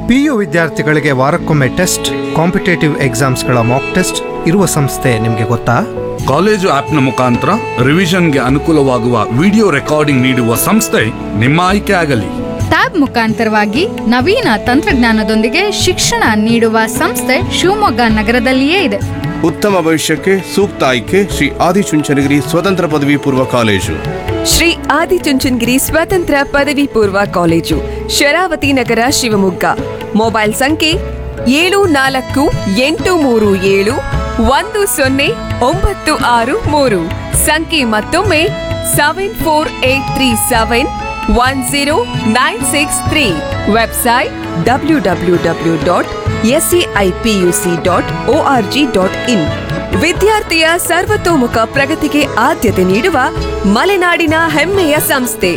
PU ವಿದ್ಯಾರ್ಥಿಗಳಿಗೆ ವಾರಕ್ಕೊಮ್ಮೆ test competitive ಎಕ್ಸಾಮ್ಸ್ಗಳ ಮಾಕ್ ಟೆಸ್ಟ್ ಇರುವ ಸಂಸ್ಥೆ ನಿಮಗೆ ಗೊತ್ತಾ ಕಾಲೇಜು ಆಪ್ನ ಮುಖಾಂತರ ರಿವಿಷನ್ಗೆ ಅನುಕೂಲವಾಗುವ ವಿಡಿಯೋ ರೆಕಾರ್ಡಿಂಗ್ ನೀಡುವ ಸಂಸ್ಥೆ ನಿಮ್ಮ ಆಯ್ಕೆ ಆಗಲಿ ಟ್ಯಾಬ್ ಮುಖಾಂತರವಾಗಿ ನವೀನ ತಂತ್ರಜ್ಞಾನದೊಂದಿಗೆ ಶಿಕ್ಷಣ ನೀಡುವ ಸಂಸ್ಥೆ ಶಿವಮೊಗ್ಗ ನಗರದಲ್ಲಿಯೇ ಇದೆ ಉತ್ತಮ ಭವಿಷ್ಯಕ್ಕೆ ಸೂಕ್ತ ಆಯ್ಕೆ ಶ್ರೀ ಆದಿಚುಂಚನಗಿರಿ ಸ್ವತಂತ್ರ ಪದವಿ ಪೂರ್ವ ಕಾಲೇಜು ಶ್ರೀ ಆದಿಚುಂಚನಗಿರಿ ಸ್ವತಂತ್ರ ಪದವಿ ಪೂರ್ವ ಕಾಲೇಜು ಶರಾವತಿ ನಗರ ಶಿವಮೊಗ್ಗ ಮೊಬೈಲ್ ಸಂಖ್ಯೆ ಏಳು ನಾಲ್ಕು ಎಂಟು ಮೂರು ಏಳು ಒಂದು ಸೊನ್ನೆ ಒಂಬತ್ತು ಆರು ಮೂರು ಸಂಖ್ಯೆ ಮತ್ತೊಮ್ಮೆ seven four eight three seven one zero nine six three website W W W dot SCIPUC dot O R G dot in ವಿದ್ಯಾರ್ಥಿಯ ಸರ್ವತೋಮುಖ ಪ್ರಗತಿಗೆ ಆದ್ಯತೆ ನೀಡುವ ಮಲೆನಾಡಿನ ಹೆಮ್ಮೆಯ ಸಂಸ್ಥೆ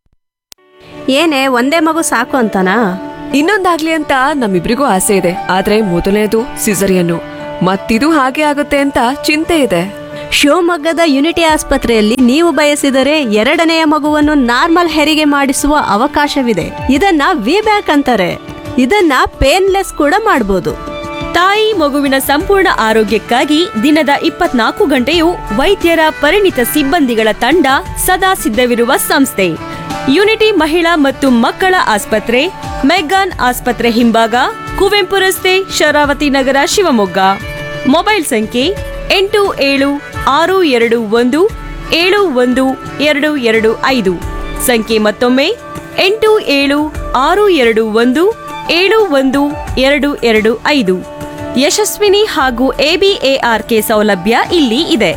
ಏನೇ ಒಂದೇ ಮಗು ಸಾಕು ಅಂತನಾ ಇನ್ನೊಂದಾಗ್ಲಿ ಅಂತ ನಮ್ಮಿಬ್ರಿಗೂ ಆಸೆ ಇದೆ ಆದ್ರೆ ಮೊದಲನೇದು ಸಿಸರಿಯನ್ನು ಮತ್ತಿದು ಹಾಗೆ ಆಗುತ್ತೆ ಅಂತ ಚಿಂತೆ ಇದೆ ಶಿವಮೊಗ್ಗದ ಯುನಿಟಿ ಆಸ್ಪತ್ರೆಯಲ್ಲಿ ನೀವು ಬಯಸಿದರೆ ಎರಡನೆಯ ಮಗುವನ್ನು ನಾರ್ಮಲ್ ಹೆರಿಗೆ ಮಾಡಿಸುವ ಅವಕಾಶವಿದೆ ಇದನ್ನ ವಿ ಬ್ಯಾಕ್ ಅಂತಾರೆ ಇದನ್ನ ಪೇನ್ಲೆಸ್ ಕೂಡ ಮಾಡಬಹುದು ತಾಯಿ ಮಗುವಿನ ಸಂಪೂರ್ಣ ಆರೋಗ್ಯಕ್ಕಾಗಿ ದಿನದ ಇಪ್ಪತ್ನಾಲ್ಕು ಗಂಟೆಯೂ ವೈದ್ಯರ ಪರಿಣಿತ ಸಿಬ್ಬಂದಿಗಳ ತಂಡ ಸದಾ ಸಿದ್ಧವಿರುವ ಸಂಸ್ಥೆ ಯುನಿಟಿ ಮಹಿಳಾ ಮತ್ತು ಮಕ್ಕಳ ಆಸ್ಪತ್ರೆ ಮೆಗ್ಗಾನ್ ಆಸ್ಪತ್ರೆ ಹಿಂಭಾಗ ಕುವೆಂಪು ರಸ್ತೆ ಶರಾವತಿ ನಗರ ಶಿವಮೊಗ್ಗ ಮೊಬೈಲ್ ಸಂಖ್ಯೆ ಎಂಟು ಏಳು ಆರು ಎರಡು ಒಂದು ಏಳು ಒಂದು ಎರಡು ಎರಡು ಐದು ಸಂಖ್ಯೆ ಮತ್ತೊಮ್ಮೆ ಎಂಟು ಏಳು ಆರು ಎರಡು ಒಂದು ಏಳು ಒಂದು ಎರಡು ಎರಡು ಐದು ಯಶಸ್ವಿನಿ ಹಾಗೂ ಎಬಿಎಆರ್ಕೆ ಸೌಲಭ್ಯ ಇಲ್ಲಿ ಇದೆ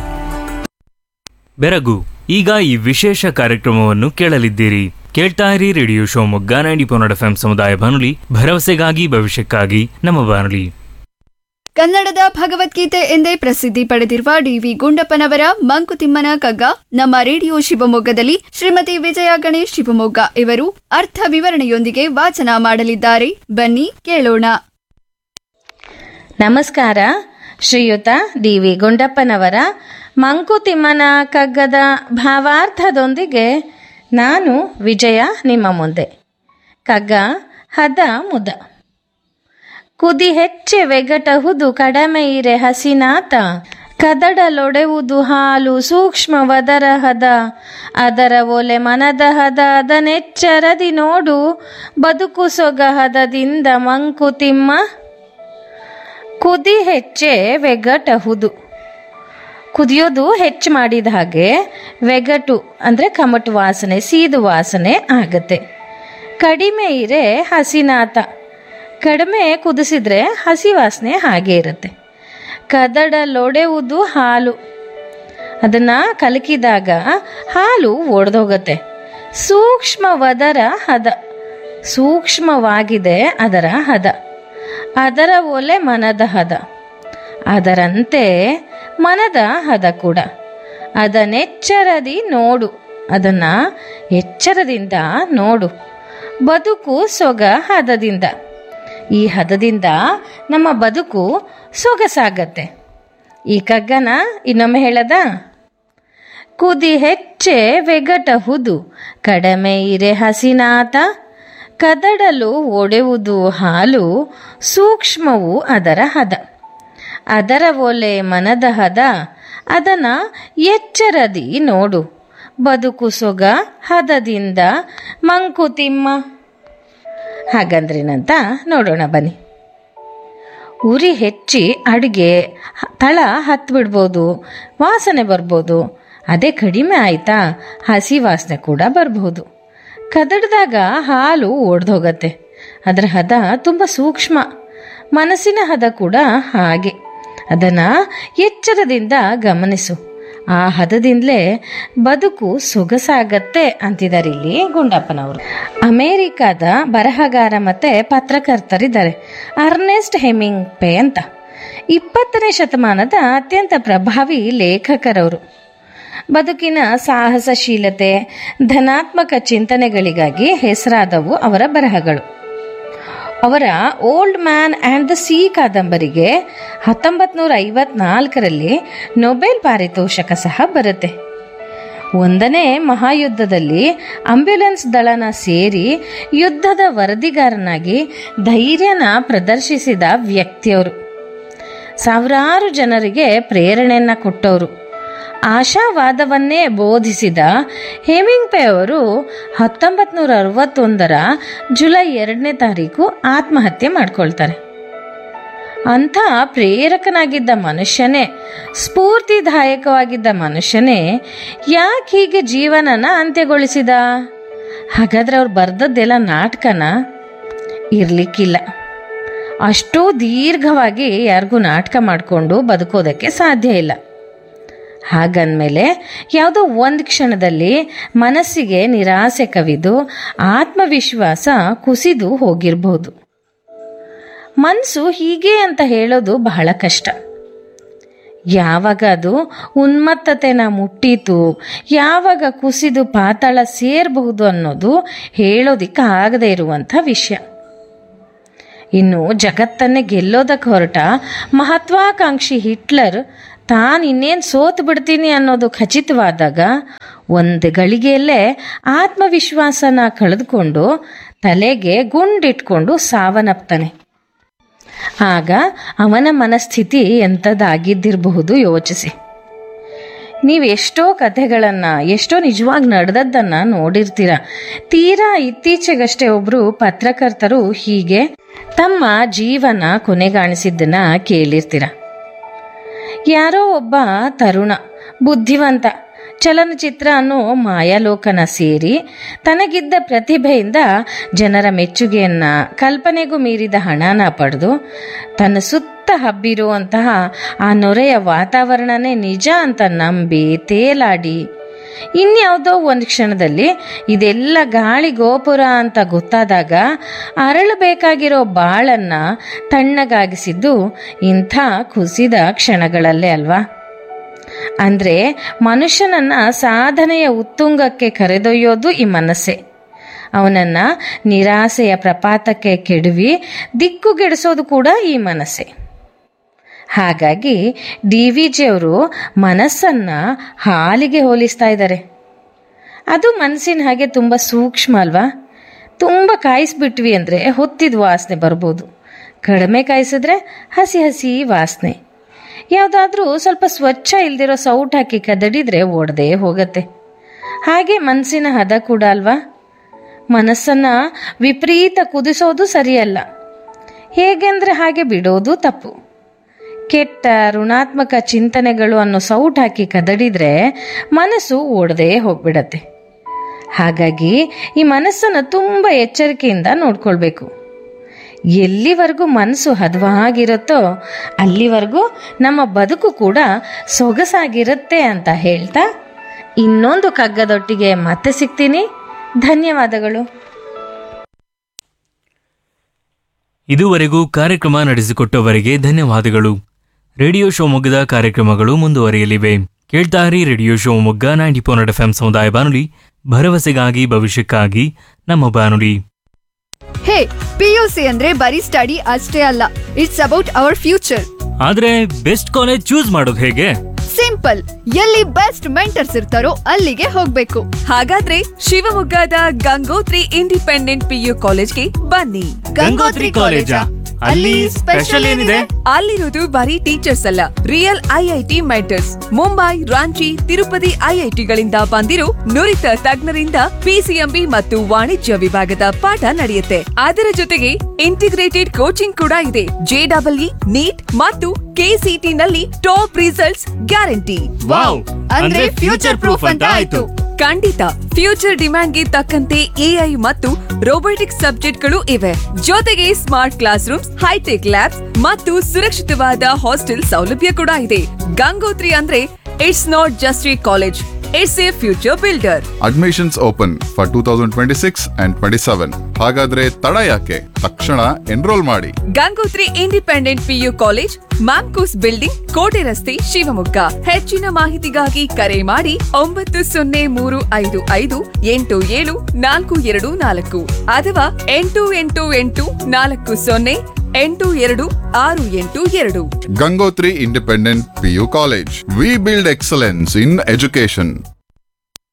ಬೆರಗು ಈಗ ಈ ವಿಶೇಷ ಕಾರ್ಯಕ್ರಮವನ್ನು ಕೇಳಲಿದ್ದೀರಿ ಕೇಳ್ತಾ ಇರಿ ರೇಡಿಯೋ ಶಿವಮೊಗ್ಗ ನೈಂಟಿ ಪೊನ್ನಡ ಎಫ್ ಸಮುದಾಯ ಬಾನುಲಿ ಭರವಸೆಗಾಗಿ ಭವಿಷ್ಯಕ್ಕಾಗಿ ನಮ್ಮ ಬಾನುಲಿ ಕನ್ನಡದ ಭಗವದ್ಗೀತೆ ಎಂದೇ ಪ್ರಸಿದ್ಧಿ ಪಡೆದಿರುವ ಡಿವಿ ಗುಂಡಪ್ಪನವರ ಮಂಕುತಿಮ್ಮನ ಕಗ್ಗ ನಮ್ಮ ರೇಡಿಯೋ ಶಿವಮೊಗ್ಗದಲ್ಲಿ ಶ್ರೀಮತಿ ವಿಜಯ ಗಣೇಶ್ ಶಿವಮೊಗ್ಗ ಇವರು ಅರ್ಥ ವಿವರಣೆಯೊಂದಿಗೆ ವಾಚನ ಮಾಡಲಿದ್ದಾರೆ ಬನ್ನಿ ಕೇಳೋಣ ನಮಸ್ಕಾರ ಶ್ರೀಯುತ ಡಿ ವಿ ಗುಂಡಪ್ಪನವರ ಮಂಕುತಿಮ್ಮನ ಕಗ್ಗದ ಭಾವಾರ್ಥದೊಂದಿಗೆ ನಾನು ವಿಜಯ ನಿಮ್ಮ ಮುಂದೆ ಕಗ್ಗ ಹದ ಮುದ ಕುದಿ ಹೆಚ್ಚೆ ವೆಗಟಹುದು ಕಡಮೆ ಇರೆ ಹಸಿನಾತ ಕದಡಲೊಡೆವುದು ಹಾಲು ಸೂಕ್ಷ್ಮವದರ ಹದ ಅದರ ಒಲೆ ಮನದ ಹದ ಅದನೆಚ್ಚರದಿ ನೋಡು ಬದುಕು ಸೊಗ ಹದದಿಂದ ಮಂಕುತಿಮ್ಮ ಕುದಿ ಹೆಚ್ಚೆ ವೆಗಟಹುದು ಕುದಿಯೋದು ಹೆಚ್ಚು ಮಾಡಿದ ಹಾಗೆ ವೆಗಟು ಅಂದರೆ ಕಮಟು ವಾಸನೆ ಸೀದು ವಾಸನೆ ಆಗತ್ತೆ ಕಡಿಮೆ ಇರೆ ಹಸಿನಾತ ಕಡಿಮೆ ಕುದಿಸಿದ್ರೆ ಹಸಿ ವಾಸನೆ ಹಾಗೆ ಇರುತ್ತೆ ಕದಡಲೊಡೆಯುವುದು ಹಾಲು ಅದನ್ನು ಕಲಕಿದಾಗ ಹಾಲು ಒಡೆದೋಗತ್ತೆ ಸೂಕ್ಷ್ಮವದರ ಹದ ಸೂಕ್ಷ್ಮವಾಗಿದೆ ಅದರ ಹದ ಅದರ ಒಲೆ ಮನದ ಹದ ಅದರಂತೆ ಮನದ ಹದ ಕೂಡ ಅದನ್ನೆಚ್ಚರದಿ ನೋಡು ಅದನ್ನ ಎಚ್ಚರದಿಂದ ನೋಡು ಬದುಕು ಸೊಗ ಹದದಿಂದ ಈ ಹದದಿಂದ ನಮ್ಮ ಬದುಕು ಸೊಗಸಾಗತ್ತೆ ಈ ಕಗ್ಗನ ಇನ್ನೊಮ್ಮೆ ಹೇಳದ ಕುದಿ ಹೆಚ್ಚೆ ವೆಗಟಹುದು ಕಡಿಮೆ ಇರೆ ಹಸಿನಾತ ಕದಡಲು ಒಡೆಯುವುದು ಹಾಲು ಸೂಕ್ಷ್ಮವು ಅದರ ಹದ ಅದರ ಒಲೆ ಮನದ ಹದ ಅದನ್ನ ಎಚ್ಚರದಿ ನೋಡು ಬದುಕು ಸೊಗ ಹದದಿಂದ ಮಂಕುತಿಮ್ಮ ಹಾಗಂದ್ರೇನಂತ ನೋಡೋಣ ಬನ್ನಿ ಉರಿ ಹೆಚ್ಚಿ ಅಡುಗೆ ತಳ ಹತ್ತು ಬಿಡ್ಬೋದು ವಾಸನೆ ಬರ್ಬೋದು ಅದೇ ಕಡಿಮೆ ಆಯ್ತಾ ಹಸಿ ವಾಸನೆ ಕೂಡ ಬರ್ಬೋದು ಕದಡ್ದಾಗ ಹಾಲು ಒಡೆದೋಗತ್ತೆ ಅದರ ಹದ ತುಂಬ ಸೂಕ್ಷ್ಮ ಮನಸ್ಸಿನ ಹದ ಕೂಡ ಹಾಗೆ ಅದನ್ನು ಎಚ್ಚರದಿಂದ ಗಮನಿಸು ಆ ಹದದಿಂದಲೇ ಬದುಕು ಸೊಗಸಾಗತ್ತೆ ಅಂತಿದ್ದಾರೆ ಇಲ್ಲಿ ಗುಂಡಪ್ಪನವರು ಅಮೇರಿಕಾದ ಬರಹಗಾರ ಮತ್ತೆ ಪತ್ರಕರ್ತರಿದ್ದಾರೆ ಅರ್ನೆಸ್ಟ್ ಹೆಮಿಂಗ್ ಪೇ ಅಂತ ಇಪ್ಪತ್ತನೇ ಶತಮಾನದ ಅತ್ಯಂತ ಪ್ರಭಾವಿ ಲೇಖಕರವರು ಬದುಕಿನ ಸಾಹಸಶೀಲತೆ ಧನಾತ್ಮಕ ಚಿಂತನೆಗಳಿಗಾಗಿ ಹೆಸರಾದವು ಅವರ ಬರಹಗಳು ಅವರ old man and the sea ಕಾದಂಬರಿಗೆ ಹತ್ತೊಂಬತ್ತು ನೂರ ಐವತ್ನಾಲ್ಕರಲ್ಲಿ ನೊಬೆಲ್ ಪಾರಿತೋಷಕ ಸಹ ಬರುತ್ತೆ ಒಂದನೇ ಮಹಾಯುದ್ಧದಲ್ಲಿ ಆಂಬ್ಯುಲೆನ್ಸ್ ದಳನ ಸೇರಿ ಯುದ್ಧದ ವರದಿಗಾರನಾಗಿ ಧೈರ್ಯನ ಪ್ರದರ್ಶಿಸಿದ ವ್ಯಕ್ತಿಯವರು ಸಾವಿರಾರು ಜನರಿಗೆ ಪ್ರೇರಣೆಯನ್ನ ಕೊಟ್ಟವರು ಆಶಾವಾದವನ್ನೇ ಬೋಧಿಸಿದ ಹೇಮಿಂಗ್ಪೆ ಅವರು ಹತ್ತೊಂಬತ್ತು ನೂರ ಅರವತ್ತೊಂದರ ಜುಲೈ ಎರಡನೇ ತಾರೀಕು ಆತ್ಮಹತ್ಯೆ ಮಾಡ್ಕೊಳ್ತಾರೆ ಅಂಥ ಪ್ರೇರಕನಾಗಿದ್ದ ಮನುಷ್ಯನೇ ಸ್ಫೂರ್ತಿದಾಯಕವಾಗಿದ್ದ ಮನುಷ್ಯನೇ ಯಾಕೆ ಹೀಗೆ ಜೀವನನ ಅಂತ್ಯಗೊಳಿಸಿದ ಹಾಗಾದ್ರೆ ಅವ್ರು ಬರ್ದದ್ದೆಲ್ಲ ನಾಟಕನ ಇರ್ಲಿಕ್ಕಿಲ್ಲ ಅಷ್ಟೂ ದೀರ್ಘವಾಗಿ ಯಾರಿಗೂ ನಾಟಕ ಮಾಡಿಕೊಂಡು ಬದುಕೋದಕ್ಕೆ ಸಾಧ್ಯ ಇಲ್ಲ ಹಾಗಂದಮೇಲೆ ಯಾವುದೋ ಒಂದು ಕ್ಷಣದಲ್ಲಿ ಮನಸ್ಸಿಗೆ ನಿರಾಸೆ ಕವಿದು ಆತ್ಮವಿಶ್ವಾಸ ಕುಸಿದು ಹೋಗಿರ್ಬೋದು ಮನಸ್ಸು ಹೀಗೆ ಅಂತ ಹೇಳೋದು ಬಹಳ ಕಷ್ಟ ಯಾವಾಗ ಅದು ಉನ್ಮತ್ತತೆನ ಮುಟ್ಟೀತು ಯಾವಾಗ ಕುಸಿದು ಪಾತಾಳ ಸೇರಬಹುದು ಅನ್ನೋದು ಹೇಳೋದಿಕ್ಕೆ ಆಗದೆ ಇರುವಂಥ ವಿಷಯ ಇನ್ನು ಜಗತ್ತನ್ನೇ ಗೆಲ್ಲೋದಕ್ಕೆ ಹೊರಟ ಮಹತ್ವಾಕಾಂಕ್ಷಿ ಹಿಟ್ಲರ್ ತಾನು ಇನ್ನೇನು ಸೋತು ಬಿಡ್ತೀನಿ ಅನ್ನೋದು ಖಚಿತವಾದಾಗ ಒಂದು ಗಳಿಗೆಯಲ್ಲೇ ಆತ್ಮವಿಶ್ವಾಸನ ಕಳೆದುಕೊಂಡು ತಲೆಗೆ ಗುಂಡಿಟ್ಕೊಂಡು ಸಾವನ್ನಪ್ತಾನೆ ಆಗ ಅವನ ಮನಸ್ಥಿತಿ ಎಂಥದ್ದಾಗಿದ್ದಿರಬಹುದು ಯೋಚಿಸಿ ನೀವು ಎಷ್ಟೋ ಕಥೆಗಳನ್ನು ಎಷ್ಟೋ ನಿಜವಾಗಿ ನಡೆದದ್ದನ್ನು ನೋಡಿರ್ತೀರ ತೀರಾ ಇತ್ತೀಚೆಗಷ್ಟೇ ಒಬ್ಬರು ಪತ್ರಕರ್ತರು ಹೀಗೆ ತಮ್ಮ ಜೀವನ ಕೊನೆಗಾಣಿಸಿದ್ದನ್ನ ಕೇಳಿರ್ತೀರ ಯಾರೋ ಒಬ್ಬ ತರುಣ ಬುದ್ಧಿವಂತ ಚಲನಚಿತ್ರ ಅನ್ನೋ ಮಾಯಾಲೋಕನ ಸೇರಿ ತನಗಿದ್ದ ಪ್ರತಿಭೆಯಿಂದ ಜನರ ಮೆಚ್ಚುಗೆಯನ್ನ ಕಲ್ಪನೆಗೂ ಮೀರಿದ ಹಣನ ಪಡೆದು ತನ್ನ ಸುತ್ತ ಹಬ್ಬಿರುವಂತಹ ಆ ನೊರೆಯ ವಾತಾವರಣನೇ ನಿಜ ಅಂತ ನಂಬಿ ತೇಲಾಡಿ ಇನ್ಯಾವುದೋ ಒಂದು ಕ್ಷಣದಲ್ಲಿ ಇದೆಲ್ಲ ಗಾಳಿ ಗೋಪುರ ಅಂತ ಗೊತ್ತಾದಾಗ ಅರಳಬೇಕಾಗಿರೋ ಬಾಳನ್ನ ತಣ್ಣಗಾಗಿಸಿದ್ದು ಇಂಥ ಕುಸಿದ ಕ್ಷಣಗಳಲ್ಲೇ ಅಲ್ವಾ ಅಂದ್ರೆ ಮನುಷ್ಯನನ್ನ ಸಾಧನೆಯ ಉತ್ತುಂಗಕ್ಕೆ ಕರೆದೊಯ್ಯೋದು ಈ ಮನಸ್ಸೇ ಅವನನ್ನ ನಿರಾಸೆಯ ಪ್ರಪಾತಕ್ಕೆ ಕೆಡವಿ ದಿಕ್ಕುಗೆಡಿಸೋದು ಕೂಡ ಈ ಮನಸ್ಸೇ ಹಾಗಾಗಿ ಡಿ ವಿ ಜಿಯವರು ಮನಸ್ಸನ್ನ ಹಾಲಿಗೆ ಹೋಲಿಸ್ತಾ ಇದ್ದಾರೆ ಅದು ಮನಸ್ಸಿನ ಹಾಗೆ ತುಂಬ ಸೂಕ್ಷ್ಮ ಅಲ್ವಾ ತುಂಬ ಕಾಯಿಸ್ಬಿಟ್ವಿ ಅಂದರೆ ಹೊತ್ತಿದ ವಾಸನೆ ಬರ್ಬೋದು ಕಡಿಮೆ ಕಾಯಿಸಿದ್ರೆ ಹಸಿ ಹಸಿ ವಾಸನೆ ಯಾವುದಾದ್ರೂ ಸ್ವಲ್ಪ ಸ್ವಚ್ಛ ಇಲ್ದಿರೋ ಸೌಟ್ ಹಾಕಿ ಕದಡಿದ್ರೆ ಓಡದೆ ಹೋಗತ್ತೆ ಹಾಗೆ ಮನಸ್ಸಿನ ಹದ ಕೂಡ ಅಲ್ವಾ ಮನಸ್ಸನ್ನ ವಿಪರೀತ ಕುದಿಸೋದು ಸರಿಯಲ್ಲ ಹೇಗೆಂದ್ರೆ ಹಾಗೆ ಬಿಡೋದು ತಪ್ಪು ಕೆಟ್ಟ ಋಣಾತ್ಮಕ ಚಿಂತನೆಗಳು ಅನ್ನೋ ಸೌಟ್ ಹಾಕಿ ಕದಡಿದ್ರೆ ಮನಸ್ಸು ಓಡದೆ ಹೋಗ್ಬಿಡತ್ತೆ ಹಾಗಾಗಿ ಈ ಮನಸ್ಸನ್ನು ತುಂಬ ಎಚ್ಚರಿಕೆಯಿಂದ ನೋಡ್ಕೊಳ್ಬೇಕು ಎಲ್ಲಿವರೆಗೂ ಮನಸ್ಸು ಹದವಾಗಿರುತ್ತೋ ಅಲ್ಲಿವರೆಗೂ ನಮ್ಮ ಬದುಕು ಕೂಡ ಸೊಗಸಾಗಿರುತ್ತೆ ಅಂತ ಹೇಳ್ತಾ ಇನ್ನೊಂದು ಕಗ್ಗದೊಟ್ಟಿಗೆ ಮತ್ತೆ ಸಿಗ್ತೀನಿ ಧನ್ಯವಾದಗಳು ಇದುವರೆಗೂ ಕಾರ್ಯಕ್ರಮ ನಡೆಸಿಕೊಟ್ಟವರಿಗೆ ಧನ್ಯವಾದಗಳು ರೇಡಿಯೋ ಶಿವಮೊಗ್ಗದ ಕಾರ್ಯಕ್ರಮಗಳು ಮುಂದುವರಿಯಲಿವೆ ಕೇಳ್ತಾರಿ radio Shivamogga ninety four F M ಸಮುದಾಯ ಬಾನುಲಿ ಭರವಸೆಗಾಗಿ ಭವಿಷ್ಯಕ್ಕಾಗಿ ನಮ್ಮ ಬಾನುಲಿ ಹೇ ಪಿಯುಸಿ ಅಂದ್ರೆ ಬರೀ ಸ್ಟಡಿ ಅಷ್ಟೇ ಅಲ್ಲ ಇಟ್ಸ್ ಅಬೌಟ್ ಅವರ್ ಫ್ಯೂಚರ್ ಆದ್ರೆ ಬೆಸ್ಟ್ ಕಾಲೇಜ್ ಚೂಸ್ ಮಾಡೋದು ಹೇಗೆ ಸಿಂಪಲ್ ಎಲ್ಲಿ ಬೆಸ್ಟ್ ಮೆಂಟರ್ಸ್ ಇರ್ತಾರೋ ಅಲ್ಲಿಗೆ ಹೋಗ್ಬೇಕು ಹಾಗಾದ್ರೆ ಶಿವಮೊಗ್ಗದ ಗಂಗೋತ್ರಿ ಇಂಡಿಪೆಂಡೆಂಟ್ ಪಿಯು ಕಾಲೇಜ್ಗೆ ಬನ್ನಿ ಗಂಗೋತ್ರಿ ಕಾಲೇಜಾ? ಅಲ್ಲಿ ಸ್ಪೆಷಲ್ ಏನಿದೆ? ಅಲ್ಲಿರೋದು ಬರೀ ಟೀಚರ್ಸ್ ಅಲ್ಲ real IIT mentors Mumbai Ranchi Tirupati ಐಐಟಿಗಳಿಂದ ಬಂದಿರೋ ನುರಿತ ತಜ್ಞರಿಂದ ಪಿಸಿಎಂಬಿ ಮತ್ತು ವಾಣಿಜ್ಯ ವಿಭಾಗದ ಪಾಠ ನಡೆಯುತ್ತೆ ಅದರ ಜೊತೆಗೆ ಇಂಟಿಗ್ರೇಟೆಡ್ ಕೋಚಿಂಗ್ ಕೂಡ ಇದೆ ಜೆಡಬ್ಲ್ಇ ನೀಟ್ ಮತ್ತು ಕೆಸಿಟಿ ನಲ್ಲಿ ಟಾಪ್ ರಿಸಲ್ಟ್ಸ್ ಗ್ಯಾರಂಟಿ ವಾವ್ ಅಂದ್ರೆ ಫ್ಯೂಚರ್ ಪ್ರೂಫ್ ಅಂತ ಆಯ್ತು ಖಂಡಿತ ಫ್ಯೂಚರ್ ಡಿಮ್ಯಾಂಡ್ಗೆ ತಕ್ಕಂತೆ ಎಐ ಮತ್ತು ರೋಬೋಟಿಕ್ಸ್ ಸಬ್ಜೆಕ್ಟ್ಗಳು ಇವೆ ಜೊತೆಗೆ smart class rooms hi tech labs ಮತ್ತು ಸುರಕ್ಷಿತವಾದ ಹಾಸ್ಟೆಲ್ ಸೌಲಭ್ಯ ಕೂಡ ಇದೆ ಗಂಗೋತ್ರಿ ಅಂದ್ರೆ it's not just a college it's a future builder admissions open for two thousand twenty six and twenty seven ಹಾಗಾದ್ರೆ ತಡ ಯಾಕೆ ತಕ್ಷಣ ಎನ್ರೋಲ್ ಮಾಡಿ Gangotri independent PU college MAMCOS building ಕೋಟೆ ರಸ್ತೆ ಶಿವಮೊಗ್ಗ ಹೆಚ್ಚಿನ ಮಾಹಿತಿಗಾಗಿ ಕರೆ ಮಾಡಿ ಒಂಬತ್ತು ಸೊನ್ನೆ ಮೂರು ಐದು ಐದು ಎಂಟು ಏಳು ನಾಲ್ಕು ಎರಡು ನಾಲ್ಕು ಅಥವಾ ಎಂಟು ಎಂಟು ಎಂಟು ನಾಲ್ಕು ಸೊನ್ನೆ ಎಂಟು ಎರಡು ಆರು ಎಂಟು ಎರಡು Gangotri independent PU college we build excellence in education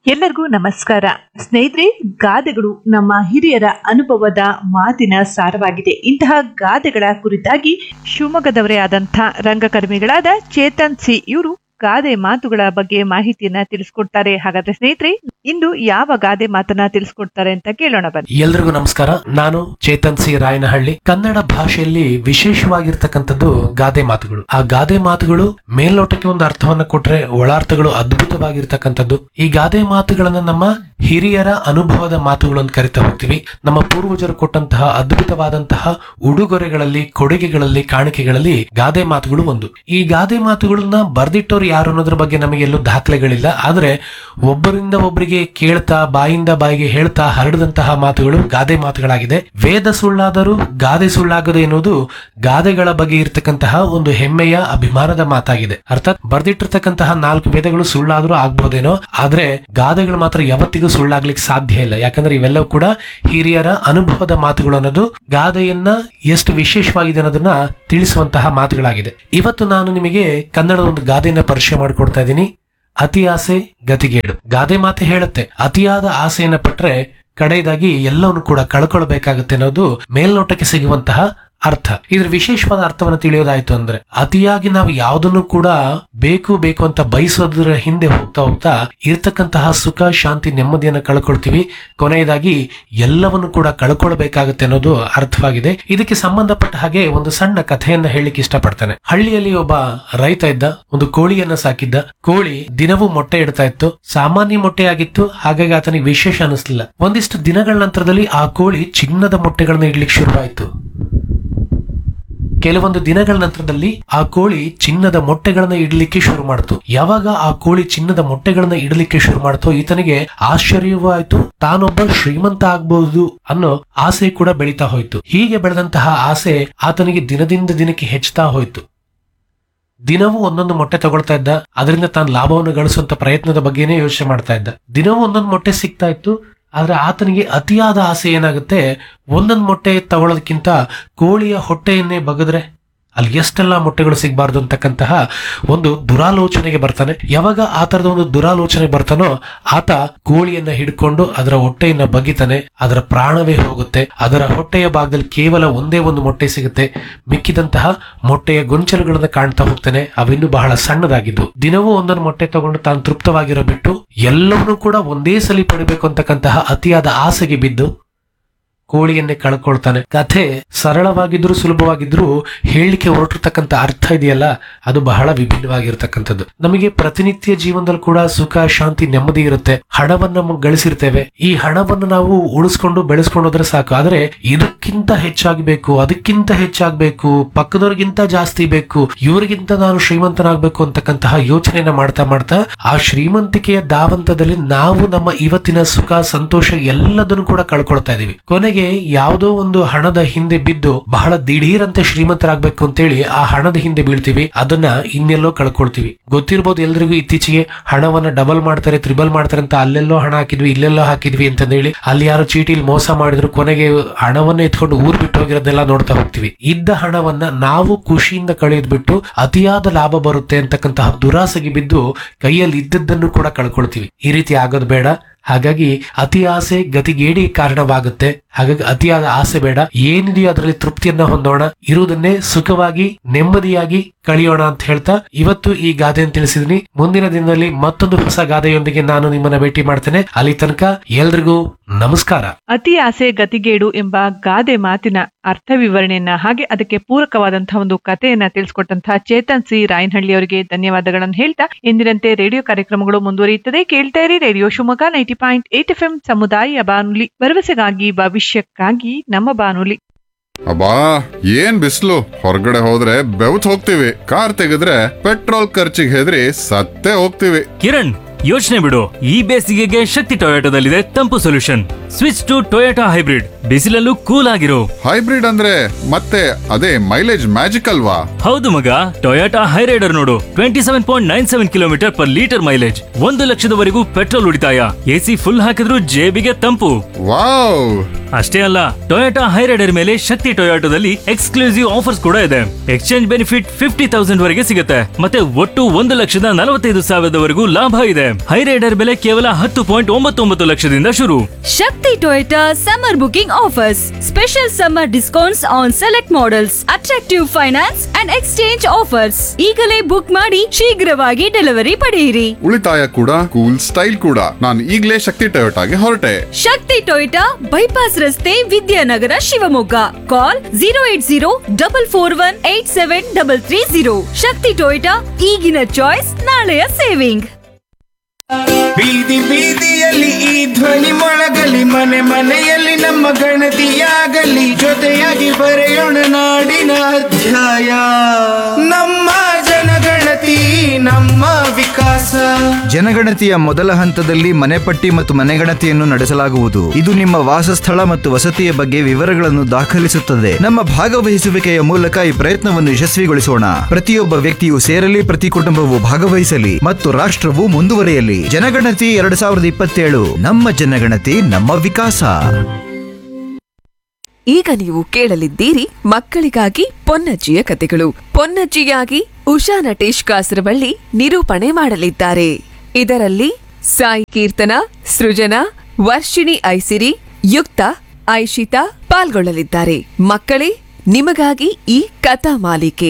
ಎಲ್ಲರಿಗೂ ನಮಸ್ಕಾರ ಸ್ನೇಹಿತರೆ ಗಾದೆಗಳು ನಮ್ಮ ಹಿರಿಯರ ಅನುಭವದ ಮಾತಿನ ಸಾರವಾಗಿದೆ ಇಂತಹ ಗಾದೆಗಳ ಕುರಿತಾಗಿ ಶಿವಮೊಗ್ಗದವರೇ ಆದಂಥ ರಂಗಕರ್ಮಿಗಳಾದ ಚೇತನ್ ಸಿ ಇವರು ಗಾದೆ ಮಾತುಗಳ ಬಗ್ಗೆ ಮಾಹಿತಿಯನ್ನ ತಿಳಿಸ್ಕೊಡ್ತಾರೆ ಹಾಗಾದ್ರೆ ಸ್ನೇಹಿತರೆ ಇಂದು ಯಾವ ಗಾದೆ ಮಾತನ್ನ ತಿಳಿಸ್ಕೊಡ್ತಾರೆ ಅಂತ ಕೇಳೋಣ ಬನ್ನಿ ಎಲ್ರಿಗೂ ನಮಸ್ಕಾರ ನಾನು ಚೇತನ್ ಸಿ ರಾಯನಹಳ್ಳಿ ಕನ್ನಡ ಭಾಷೆಯಲ್ಲಿ ವಿಶೇಷವಾಗಿರ್ತಕ್ಕಂಥದ್ದು ಗಾದೆ ಮಾತುಗಳು ಆ ಗಾದೆ ಮಾತುಗಳು ಮೇಲ್ನೋಟಕ್ಕೆ ಒಂದು ಅರ್ಥವನ್ನ ಕೊಟ್ರೆ ಒಳಾರ್ಥಗಳು ಅದ್ಭುತವಾಗಿರ್ತಕ್ಕಂಥದ್ದು ಈ ಗಾದೆ ಮಾತುಗಳನ್ನ ನಮ್ಮ ಹಿರಿಯರ ಅನುಭವದ ಮಾತುಗಳು ಅಂತ ಕರಿತಾ ಹೋಗ್ತೀವಿ ನಮ್ಮ ಪೂರ್ವಜರು ಕೊಟ್ಟಂತಹ ಅದ್ಭುತವಾದಂತಹ ಉಡುಗೊರೆಗಳಲ್ಲಿ ಕೊಡುಗೆಗಳಲ್ಲಿ ಕಾಣಿಕೆಗಳಲ್ಲಿ ಗಾದೆ ಮಾತುಗಳು ಒಂದು ಈ ಗಾದೆ ಮಾತುಗಳನ್ನ ಬರ್ದಿಟ್ಟವ್ರು ಯಾರು ಅನ್ನೋದ್ರ ಬಗ್ಗೆ ನಮಗೆ ಎಲ್ಲೂ ದಾಖಲೆಗಳಿಲ್ಲ ಆದ್ರೆ ಒಬ್ಬರಿಂದ ಒಬ್ಬರಿಗೆ ಕೇಳ್ತಾ ಬಾಯಿಂದ ಬಾಯಿಗೆ ಹೇಳ್ತಾ ಹರಡಿದಂತಹ ಮಾತುಗಳು ಗಾದೆ ಮಾತುಗಳಾಗಿದೆ ವೇದ ಸುಳ್ಳಾದರೂ ಗಾದೆ ಸುಳ್ಳಾಗದು ಎನ್ನುವುದು ಗಾದೆಗಳ ಬಗ್ಗೆ ಇರತಕ್ಕಂತಹ ಒಂದು ಹೆಮ್ಮೆಯ ಅಭಿಮಾನದ ಮಾತಾಗಿದೆ ಅರ್ಥಾತ್ ಬರ್ದಿಟ್ಟಿರ್ತಕ್ಕಂತಹ ನಾಲ್ಕು ವೇದಗಳು ಸುಳ್ಳಾದರೂ ಆಗ್ಬೋದೇನೋ ಆದ್ರೆ ಗಾದೆಗಳು ಮಾತ್ರ ಯಾವತ್ತಿಗೂ ಸುಳ್ಳಾಗ್ಲಿಕ್ಕೆ ಸಾಧ್ಯ ಇಲ್ಲ ಯಾಕಂದ್ರೆ ಇವೆಲ್ಲವೂ ಕೂಡ ಹಿರಿಯರ ಅನುಭವದ ಮಾತುಗಳು ಅನ್ನೋದು ಗಾದೆಯನ್ನ ಎಷ್ಟು ವಿಶೇಷವಾಗಿದೆ ಅನ್ನೋದನ್ನ ತಿಳಿಸುವಂತಹ ಮಾತುಗಳಾಗಿದೆ ಇವತ್ತು ನಾನು ನಿಮಗೆ ಕನ್ನಡದ ಒಂದು ಗಾದೆಯನ್ನ ಪರಿಚಯ ಮಾಡಿಕೊಡ್ತಾ ಇದ್ದೀನಿ ಅತಿ ಆಸೆ ಗತಿಗೇಡು ಗಾದೆ ಮಾತೆ ಹೇಳುತ್ತೆ ಅತಿಯಾದ ಆಸೆಯನ್ನ ಪಟ್ರೆ ಕಡೆಯದಾಗಿ ಎಲ್ಲವನ್ನು ಕೂಡ ಕಳ್ಕೊಳ್ಬೇಕಾಗುತ್ತೆ ಅನ್ನೋದು ಮೇಲ್ನೋಟಕ್ಕೆ ಸಿಗುವಂತಹ ಅರ್ಥ ಇದ್ರ ವಿಶೇಷವಾದ ಅರ್ಥವನ್ನು ತಿಳಿಯೋದಾಯ್ತು ಅಂದ್ರೆ ಅತಿಯಾಗಿ ನಾವು ಯಾವುದನ್ನು ಕೂಡ ಬೇಕು ಬೇಕು ಅಂತ ಬಯಸೋದ್ರ ಹಿಂದೆ ಹೋಗ್ತಾ ಹೋಗ್ತಾ ಇರ್ತಕ್ಕಂತಹ ಸುಖ ಶಾಂತಿ ನೆಮ್ಮದಿಯನ್ನ ಕಳ್ಕೊಳ್ತೀವಿ ಕೊನೆಯದಾಗಿ ಎಲ್ಲವನ್ನು ಕೂಡ ಕಳ್ಕೊಳ್ಬೇಕಾಗುತ್ತೆ ಅನ್ನೋದು ಅರ್ಥವಾಗಿದೆ ಇದಕ್ಕೆ ಸಂಬಂಧಪಟ್ಟ ಹಾಗೆ ಒಂದು ಸಣ್ಣ ಕಥೆಯನ್ನ ಹೇಳಲಿಕ್ಕೆ ಇಷ್ಟಪಡ್ತಾನೆ ಹಳ್ಳಿಯಲ್ಲಿ ಒಬ್ಬ ರೈತ ಇದ್ದ ಒಂದು ಕೋಳಿಯನ್ನ ಸಾಕಿದ್ದ ಕೋಳಿ ದಿನವೂ ಮೊಟ್ಟೆ ಇಡ್ತಾ ಇತ್ತು ಸಾಮಾನ್ಯ ಮೊಟ್ಟೆ ಆಗಿತ್ತು ಹಾಗಾಗಿ ಆತನಿಗೆ ವಿಶೇಷ ಅನಿಸ್ಲಿಲ್ಲ ಒಂದಿಷ್ಟು ದಿನಗಳ ನಂತರದಲ್ಲಿ ಆ ಕೋಳಿ ಚಿನ್ನದ ಮೊಟ್ಟೆಗಳನ್ನ ಇಡ್ಲಿಕ್ಕೆ ಶುರುವಾಯಿತು ಕೆಲವೊಂದು ದಿನಗಳ ನಂತರದಲ್ಲಿ ಆ ಕೋಳಿ ಚಿನ್ನದ ಮೊಟ್ಟೆಗಳನ್ನ ಇಡಲಿಕ್ಕೆ ಶುರು ಮಾಡ್ತು ಯಾವಾಗ ಆ ಕೋಳಿ ಚಿನ್ನದ ಮೊಟ್ಟೆಗಳನ್ನ ಇಡಲಿಕ್ಕೆ ಶುರು ಮಾಡ್ತೋ ಈತನಿಗೆ ಆಶ್ಚರ್ಯವೂ ಆಯ್ತು ತಾನೊಬ್ಬ ಶ್ರೀಮಂತ ಆಗ್ಬಹುದು ಅನ್ನೋ ಆಸೆ ಕೂಡ ಬೆಳೀತಾ ಹೋಯ್ತು ಹೀಗೆ ಬೆಳೆದಂತಹ ಆಸೆ ಆತನಿಗೆ ದಿನದಿಂದ ದಿನಕ್ಕೆ ಹೆಚ್ಚುತ್ತಾ ಹೋಯ್ತು ದಿನವೂ ಒಂದೊಂದು ಮೊಟ್ಟೆ ತಗೊಳ್ತಾ ಇದ್ದ ಅದರಿಂದ ತಾನು ಲಾಭವನ್ನು ಗಳಿಸುವಂತ ಪ್ರಯತ್ನದ ಬಗ್ಗೆನೇ ಯೋಚನೆ ಮಾಡ್ತಾ ಇದ್ದ ದಿನವೂ ಒಂದೊಂದು ಮೊಟ್ಟೆ ಸಿಗ್ತಾ ಇತ್ತು ಆದ್ರೆ ಆತನಿಗೆ ಅತಿಯಾದ ಆಸೆ ಏನಾಗುತ್ತೆ ಒಂದೊಂದು ಮೊಟ್ಟೆ ತಗೊಳ್ಳೋದಕ್ಕಿಂತ ಕೋಳಿಯ ಹೊಟ್ಟೆಯನ್ನೇ ಬಗದ್ರೆ ಅಲ್ಲಿ ಎಷ್ಟೆಲ್ಲ ಮೊಟ್ಟೆಗಳು ಸಿಗಬಾರ್ದು ಅಂತಕ್ಕಂತಹ ಒಂದು ದುರಾಲೋಚನೆಗೆ ಬರ್ತಾನೆ ಯಾವಾಗ ಆ ತರದ ಒಂದು ದುರಾಲೋಚನೆ ಬರ್ತಾನೋ ಆತ ಕೋಳಿಯನ್ನ ಹಿಡ್ಕೊಂಡು ಅದರ ಹೊಟ್ಟೆಯನ್ನ ಬಗಿತಾನೆ ಅದರ ಪ್ರಾಣವೇ ಹೋಗುತ್ತೆ ಅದರ ಹೊಟ್ಟೆಯ ಭಾಗದಲ್ಲಿ ಕೇವಲ ಒಂದೇ ಒಂದು ಮೊಟ್ಟೆ ಸಿಗುತ್ತೆ ಮಿಕ್ಕಿದಂತಹ ಮೊಟ್ಟೆಯ ಗೊಂಚಲುಗಳನ್ನ ಕಾಣ್ತಾ ಹೋಗ್ತಾನೆ ಅವಿನ್ನೂ ಬಹಳ ಸಣ್ಣದಾಗಿದ್ದು ದಿನವೂ ಒಂದೊಂದು ಮೊಟ್ಟೆ ತಗೊಂಡು ತಾನು ತೃಪ್ತವಾಗಿರೋ ಬಿಟ್ಟು ಎಲ್ಲವನ್ನೂ ಕೂಡ ಒಂದೇ ಸಲಿ ಪಡಿಬೇಕು ಅಂತಕ್ಕಂತಹ ಅತಿಯಾದ ಆಸೆಗೆ ಬಿದ್ದು ಕೋಳಿಯನ್ನೇ ಕಳ್ಕೊಳ್ತಾನೆ ಕಥೆ ಸರಳವಾಗಿದ್ರು ಸುಲಭವಾಗಿದ್ರು ಹೇಳಲಿಕ್ಕೆ ಹೊರಟಿರ್ತಕ್ಕಂಥ ಅರ್ಥ ಇದೆಯಲ್ಲ ಅದು ಬಹಳ ವಿಭಿನ್ನವಾಗಿರ್ತಕ್ಕಂಥದ್ದು ನಮಗೆ ಪ್ರತಿನಿತ್ಯ ಜೀವನದಲ್ಲಿ ಕೂಡ ಸುಖ ಶಾಂತಿ ನೆಮ್ಮದಿ ಇರುತ್ತೆ ಹಣವನ್ನ ಮ- ಗಳಿಸಿರ್ತೇವೆ ಈ ಹಣವನ್ನು ನಾವು ಉಳಿಸ್ಕೊಂಡು ಬೆಳೆಸ್ಕೊಂಡು ಹೋದ್ರೆ ಸಾಕು ಆದ್ರೆ ಇದಕ್ಕಿಂತ ಹೆಚ್ಚಾಗಿ ಬೇಕು ಅದಕ್ಕಿಂತ ಹೆಚ್ಚಾಗಬೇಕು ಪಕ್ಕದವ್ರಿಗಿಂತ ಜಾಸ್ತಿ ಬೇಕು ಇವರಿಗಿಂತ ನಾನು ಶ್ರೀಮಂತನಾಗಬೇಕು ಅಂತಕ್ಕಂತಹ ಯೋಚನೆಯನ್ನ ಮಾಡ್ತಾ ಮಾಡ್ತಾ ಆ ಶ್ರೀಮಂತಿಕೆಯ ದಾವಂತದಲ್ಲಿ ನಾವು ನಮ್ಮ ಇವತ್ತಿನ ಸುಖ ಸಂತೋಷ ಎಲ್ಲದನ್ನು ಕೂಡ ಕಳ್ಕೊಳ್ತಾ ಇದೀವಿ ಕೊನೆಗೆ ಯಾವುದೋ ಒಂದು ಹಣದ ಹಿಂದೆ ಬಿದ್ದು ಬಹಳ ದಿಢೀರಂತೆ ಶ್ರೀಮಂತರಾಗಬೇಕು ಅಂತೇಳಿ ಆ ಹಣದ ಹಿಂದೆ ಬೀಳ್ತೀವಿ ಅದನ್ನ ಇನ್ನೆಲ್ಲೋ ಕಳ್ಕೊಳ್ತೀವಿ ಗೊತ್ತಿರ್ಬೋದು ಎಲ್ರಿಗೂ ಇತ್ತೀಚೆಗೆ ಹಣವನ್ನ ಡಬಲ್ ಮಾಡ್ತಾರೆ ತ್ರಿಬಲ್ ಮಾಡ್ತಾರೆ ಅಂತ ಅಲ್ಲೆಲ್ಲೋ ಹಣ ಹಾಕಿದ್ವಿ ಇಲ್ಲೆಲ್ಲೋ ಹಾಕಿದ್ವಿ ಅಂತ ಹೇಳಿ ಅಲ್ಲಿ ಯಾರೋ ಚೀಟಿಲಿ ಮೋಸ ಮಾಡಿದ್ರು ಕೊನೆಗೆ ಹಣವನ್ನ ಎತ್ಕೊಂಡು ಊರ್ ಬಿಟ್ಟು ಹೋಗಿರೋದೆಲ್ಲ ನೋಡ್ತಾ ಹೋಗ್ತೀವಿ ಇದ್ದ ಹಣವನ್ನ ನಾವು ಖುಷಿಯಿಂದ ಕಳೆದ್ಬಿಟ್ಟು ಅತಿಯಾದ ಲಾಭ ಬರುತ್ತೆ ಅಂತಕ್ಕಂತಹ ದುರಾಸೆಗೆ ಬಿದ್ದು ಕೈಯಲ್ಲಿ ಇದ್ದದ್ದನ್ನು ಕೂಡ ಕಳ್ಕೊಳ್ತೀವಿ ಈ ರೀತಿ ಆಗೋದು ಬೇಡ ಹಾಗಾಗಿ ಅತಿ ಆಸೆ ಗತಿಗೇಡಿ ಕಾರಣವಾಗುತ್ತೆ ಹಾಗಾಗಿ ಅತಿಯಾದ ಆಸೆ ಬೇಡ ಏನಿದೆಯೋ ಅದರಲ್ಲಿ ತೃಪ್ತಿಯನ್ನ ಹೊಂದೋಣ ಇರುವುದನ್ನೇ ಸುಖವಾಗಿ ನೆಮ್ಮದಿಯಾಗಿ ಕಳೆಯೋಣ ಅಂತ ಹೇಳ್ತಾ ಇವತ್ತು ಈ ಗಾದೆಯನ್ನು ತಿಳಿಸಿದೀನಿ ಮುಂದಿನ ದಿನದಲ್ಲಿ ಮತ್ತೊಂದು ಹೊಸ ಗಾದೆಯೊಂದಿಗೆ ನಾನು ನಿಮ್ಮನ್ನ ಭೇಟಿ ಮಾಡ್ತೇನೆ ಅಲ್ಲಿ ತನಕ ಎಲ್ರಿಗೂ ನಮಸ್ಕಾರ ಅತಿ ಆಸೆ ಗತಿಗೇಡು ಎಂಬ ಗಾದೆ ಮಾತಿನ ಅರ್ಥ ವಿವರಣೆಯನ್ನ ಹಾಗೆ ಅದಕ್ಕೆ ಪೂರಕವಾದಂತಹ ಒಂದು ಕಥೆಯನ್ನ ತಿಳಿಸ್ಕೊಟ್ಟಂತಹ ಚೇತನ್ ಸಿ ರಾಯನಹಳ್ಳಿ ಅವರಿಗೆ ಧನ್ಯವಾದಗಳನ್ನು ಹೇಳ್ತಾ ಎಂದಿನಂತೆ ರೇಡಿಯೋ ಕಾರ್ಯಕ್ರಮಗಳು ಮುಂದುವರಿಯುತ್ತದೆ ಕೇಳ್ತಾ ಇರಿ radio Shivamogga ninety point eight F M ಸಮುದಾಯ ಬಾನುಲಿ ಭರವಸೆಗಾಗಿ ಭವಿಷ್ಯಕ್ಕಾಗಿ ನಮ್ಮ ಬಾನುಲಿ ಅಬ್ಬಾ ಏನ್ ಬಿಸಿಲು ಹೊರಗಡೆ ಹೋದ್ರೆ ಬೆವತ್ ಹೋಗ್ತೀವಿ ಕಾರ್ ತೆಗೆದ್ರೆ ಪೆಟ್ರೋಲ್ ಖರ್ಚಿಗೆ ಹೆದರಿ ಸತ್ತೇ ಹೋಗ್ತೀವಿ ಕಿರಣ್ ಯೋಚನೆ ಬಿಡು ಈ ಬೇಸಿಗೆಗೆ ಶಕ್ತಿ ಟೊಯೋಟೋದಲ್ಲಿದೆ ತಂಪು solution switch to Toyota hybrid ಬಿಸಿಲಲ್ಲೂ ಕೂಲ್ ಆಗಿರೋ ಹೈಬ್ರಿಡ್ ಅಂದ್ರೆ ಮತ್ತೆ ಅದೇ ಮೈಲೇಜ್ ಮ್ಯಾಜಿಕ್ ಅಲ್ವಾ ಹೌದು ಮಗ ಟೊಯೋಟಾ ಹೈರೈಡರ್ ನೋಡು twenty seven point nine seven kilometre per litre mileage ಒಂದು ಲಕ್ಷದವರೆಗೂ ಪೆಟ್ರೋಲ್ ಉಳಿತಾಯ ಎಸಿ ಫುಲ್ ಹಾಕಿದ್ರೂ ಜೇಬಿಗೆ ತಂಪು ವಾವ್ ಅಷ್ಟೇ ಅಲ್ಲ ಟೊಯೋಟಾ ಹೈರೈಡರ್ ಮೇಲೆ ಶಕ್ತಿ ಟೊಯೋಟೋದಲ್ಲಿ ಎಕ್ಸ್ಕ್ಲೂಸಿವ್ ಆಫರ್ಸ್ ಕೂಡ ಇದೆ ಎಕ್ಸ್ಚೇಂಜ್ ಬೆನಿಫಿಟ್ ಫಿಫ್ಟಿ ತೌಸಂಡ್ ವರೆಗೆ ಸಿಗುತ್ತೆ ಮತ್ತೆ ಒಟ್ಟು ಒಂದು ಲಕ್ಷದ ನಲವತ್ತೈದು ಸಾವಿರದವರೆಗೂ ಲಾಭ ಇದೆ ಹೈ ರೈಡರ್ ಬೆಲೆ ಕೇವಲ ಹತ್ತು ಪಾಯಿಂಟ್ ಒಂಬತ್ತೊಂಬತ್ತು ಲಕ್ಷದಿಂದ ಶುರು Shakti Toyota summer booking offers special summer discounts on select models attractive finance and exchange offers ಈಗಲೇ ಬುಕ್ ಮಾಡಿ ಶೀಘ್ರವಾಗಿ ಡೆಲಿವರಿ ಪಡೆಯಿರಿ ಉಳಿತಾಯ ಕೂಡ ಕೂಲ್ ಸ್ಟೈಲ್ ಕೂಡ ನಾನು ಈಗಲೇ ಶಕ್ತಿ ಟೊಯೋಟಾಗೆ ಹೊರಟೆ ಶಕ್ತಿ ಟೊಯೋಟಾ ಬೈಪಾಸ್ ರಸ್ತೆ Vidyanagar Shivamogga call zero eight zero double four one eight seven double three zero Shakti Toyota ಈಗಿನ ಚಾಯ್ಸ್ ನಾಳೆಯ ಸೇವಿಂಗ್ ಬೀದಿ ಬೀದಿಯಲ್ಲಿ ಈ ಧ್ವನಿ ಮೊಳಗಲಿ ಮನೆ ಮನೆಯಲ್ಲಿ ನಮ್ಮ ಗಣತಿಯಾಗಲಿ ಜೊತೆಯಾಗಿ ಬರೆಯೋಣ ನಾಡಿನ ಅಧ್ಯಾಯ ನಮ್ಮ ಜನಗಣತಿ ನಮ್ಮ ವಿಕಾಸ ಜನಗಣತಿಯ ಮೊದಲ ಹಂತದಲ್ಲಿ ಮನೆಪಟ್ಟಿ ಮತ್ತು ಮನೆಗಣತಿಯನ್ನು ನಡೆಸಲಾಗುವುದು ಇದು ನಿಮ್ಮ ವಾಸಸ್ಥಳ ಮತ್ತು ವಸತಿಯ ಬಗ್ಗೆ ವಿವರಗಳನ್ನು ದಾಖಲಿಸುತ್ತದೆ ನಮ್ಮ ಭಾಗವಹಿಸುವಿಕೆಯ ಮೂಲಕ ಈ ಪ್ರಯತ್ನವನ್ನು ಯಶಸ್ವಿಗೊಳಿಸೋಣ ಪ್ರತಿಯೊಬ್ಬ ವ್ಯಕ್ತಿಯು ಸೇರಲಿ ಪ್ರತಿ ಕುಟುಂಬವು ಭಾಗವಹಿಸಲಿ ಮತ್ತು ರಾಷ್ಟ್ರವು ಮುಂದುವರಿಯಲಿ ಜನಗಣತಿ ಎರಡು ಸಾವಿರದ ಇಪ್ಪತ್ತೇಳು ನಮ್ಮ ಜನಗಣತಿ ನಮ್ಮ ವಿಕಾಸ ಈಗ ನೀವು ಕೇಳಲಿದ್ದೀರಿ ಮಕ್ಕಳಿಗಾಗಿ ಪೊನ್ನಜ್ಜಿಯ ಕತೆಗಳು ಪೊನ್ನಜ್ಜಿಯಾಗಿ ಉಷಾ ನಟೇಶ್ ಕಾಸರವಳ್ಳಿ ನಿರೂಪಣೆ ಮಾಡಲಿದ್ದಾರೆ ಇದರಲ್ಲಿ ಸಾಯಿ ಕೀರ್ತನ ಸೃಜನಾ ವರ್ಷಿಣಿ ಐಸಿರಿ ಯುಕ್ತ ಐಶಿತಾ ಪಾಲ್ಗೊಳ್ಳಲಿದ್ದಾರೆ ಮಕ್ಕಳೇ ನಿಮಗಾಗಿ ಈ ಕಥಾ ಮಾಲಿಕೆ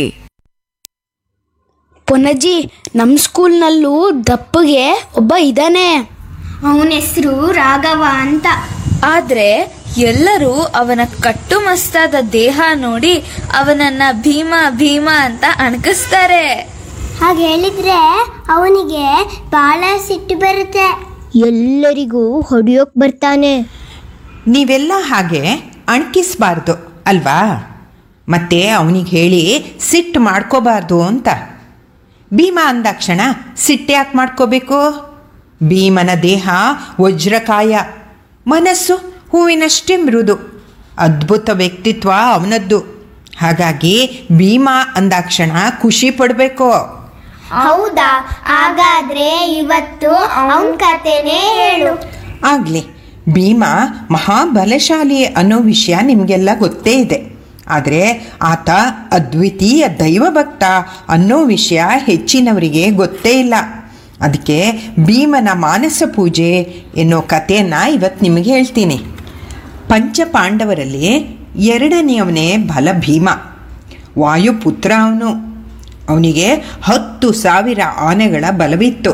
ಪೊನ್ನಜ್ಜಿ ನಮ್ಮ ಸ್ಕೂಲ್ನಲ್ಲೂ ದಪ್ಪಗೆ ಒಬ್ಬ ಇದ್ದಾನೆ ಅವನ ಹೆಸರು ರಾಘವ ಅಂತ ಆದ್ರೆ ಎಲ್ಲರೂ ಅವನ ಕಟ್ಟುಮಸ್ತಾದ ದೇಹ ನೋಡಿ ಅವನನ್ನ ಭೀಮ ಭೀಮ ಅಂತ ಅಣಕಿಸ್ತಾರೆ ಹಾಗೆ ಹೇಳಿದ್ರೆ ಅವನಿಗೆ ಬಹಳ ಸಿಟ್ಟು ಬರುತ್ತೆ ಎಲ್ಲರಿಗೂ ಹೊಡಿಯೋಕ್ ಬರ್ತಾನೆ ನೀವೆಲ್ಲ ಹಾಗೆ ಅಣಕಿಸ್ಬಾರ್ದು ಅಲ್ವಾ ಮತ್ತೆ ಅವನಿಗೆ ಹೇಳಿ ಸಿಟ್ಟು ಮಾಡ್ಕೋಬಾರ್ದು ಅಂತ ಭೀಮ ಅಂದಾಕ್ಷಣ ಸಿಟ್ಟು ಯಾಕೆ ಮಾಡ್ಕೋಬೇಕು ಭೀಮನ ದೇಹ ವಜ್ರಕಾಯ ಮನಸ್ಸು ಹೂವಿನಷ್ಟೇ ಮೃದು ಅದ್ಭುತ ವ್ಯಕ್ತಿತ್ವ ಅವನದ್ದು ಹಾಗಾಗಿ ಭೀಮ ಅಂದಾಕ್ಷಣ ಖುಷಿ ಪಡಬೇಕು ಹೌದಾ ಹಾಗಾದ್ರೆ ಇವತ್ತು ಅವನ ಕತೆನೇ ಹೇಳು ಆಗಲಿ ಭೀಮ ಮಹಾಬಲಶಾಲಿ ಅನ್ನೋ ವಿಷಯ ನಿಮಗೆಲ್ಲ ಗೊತ್ತೇ ಇದೆ ಆದರೆ ಆತ ಅದ್ವಿತೀಯ ದೈವಭಕ್ತ ಅನ್ನೋ ವಿಷಯ ಹೆಚ್ಚಿನವರಿಗೆ ಗೊತ್ತೇ ಇಲ್ಲ ಅದಕ್ಕೆ ಭೀಮನ ಮಾನಸ ಪೂಜೆ ಎನ್ನೋ ಕಥೆಯನ್ನು ಇವತ್ತು ನಿಮಗೆ ಹೇಳ್ತೀನಿ ಪಂಚ ಪಾಂಡವರಲ್ಲಿ ಎರಡನೆಯವನೇ ಬಲ ಭೀಮ ವಾಯುಪುತ್ರ ಅವನು ಅವನಿಗೆ ಹತ್ತು ಸಾವಿರ ಆನೆಗಳ ಬಲವಿತ್ತು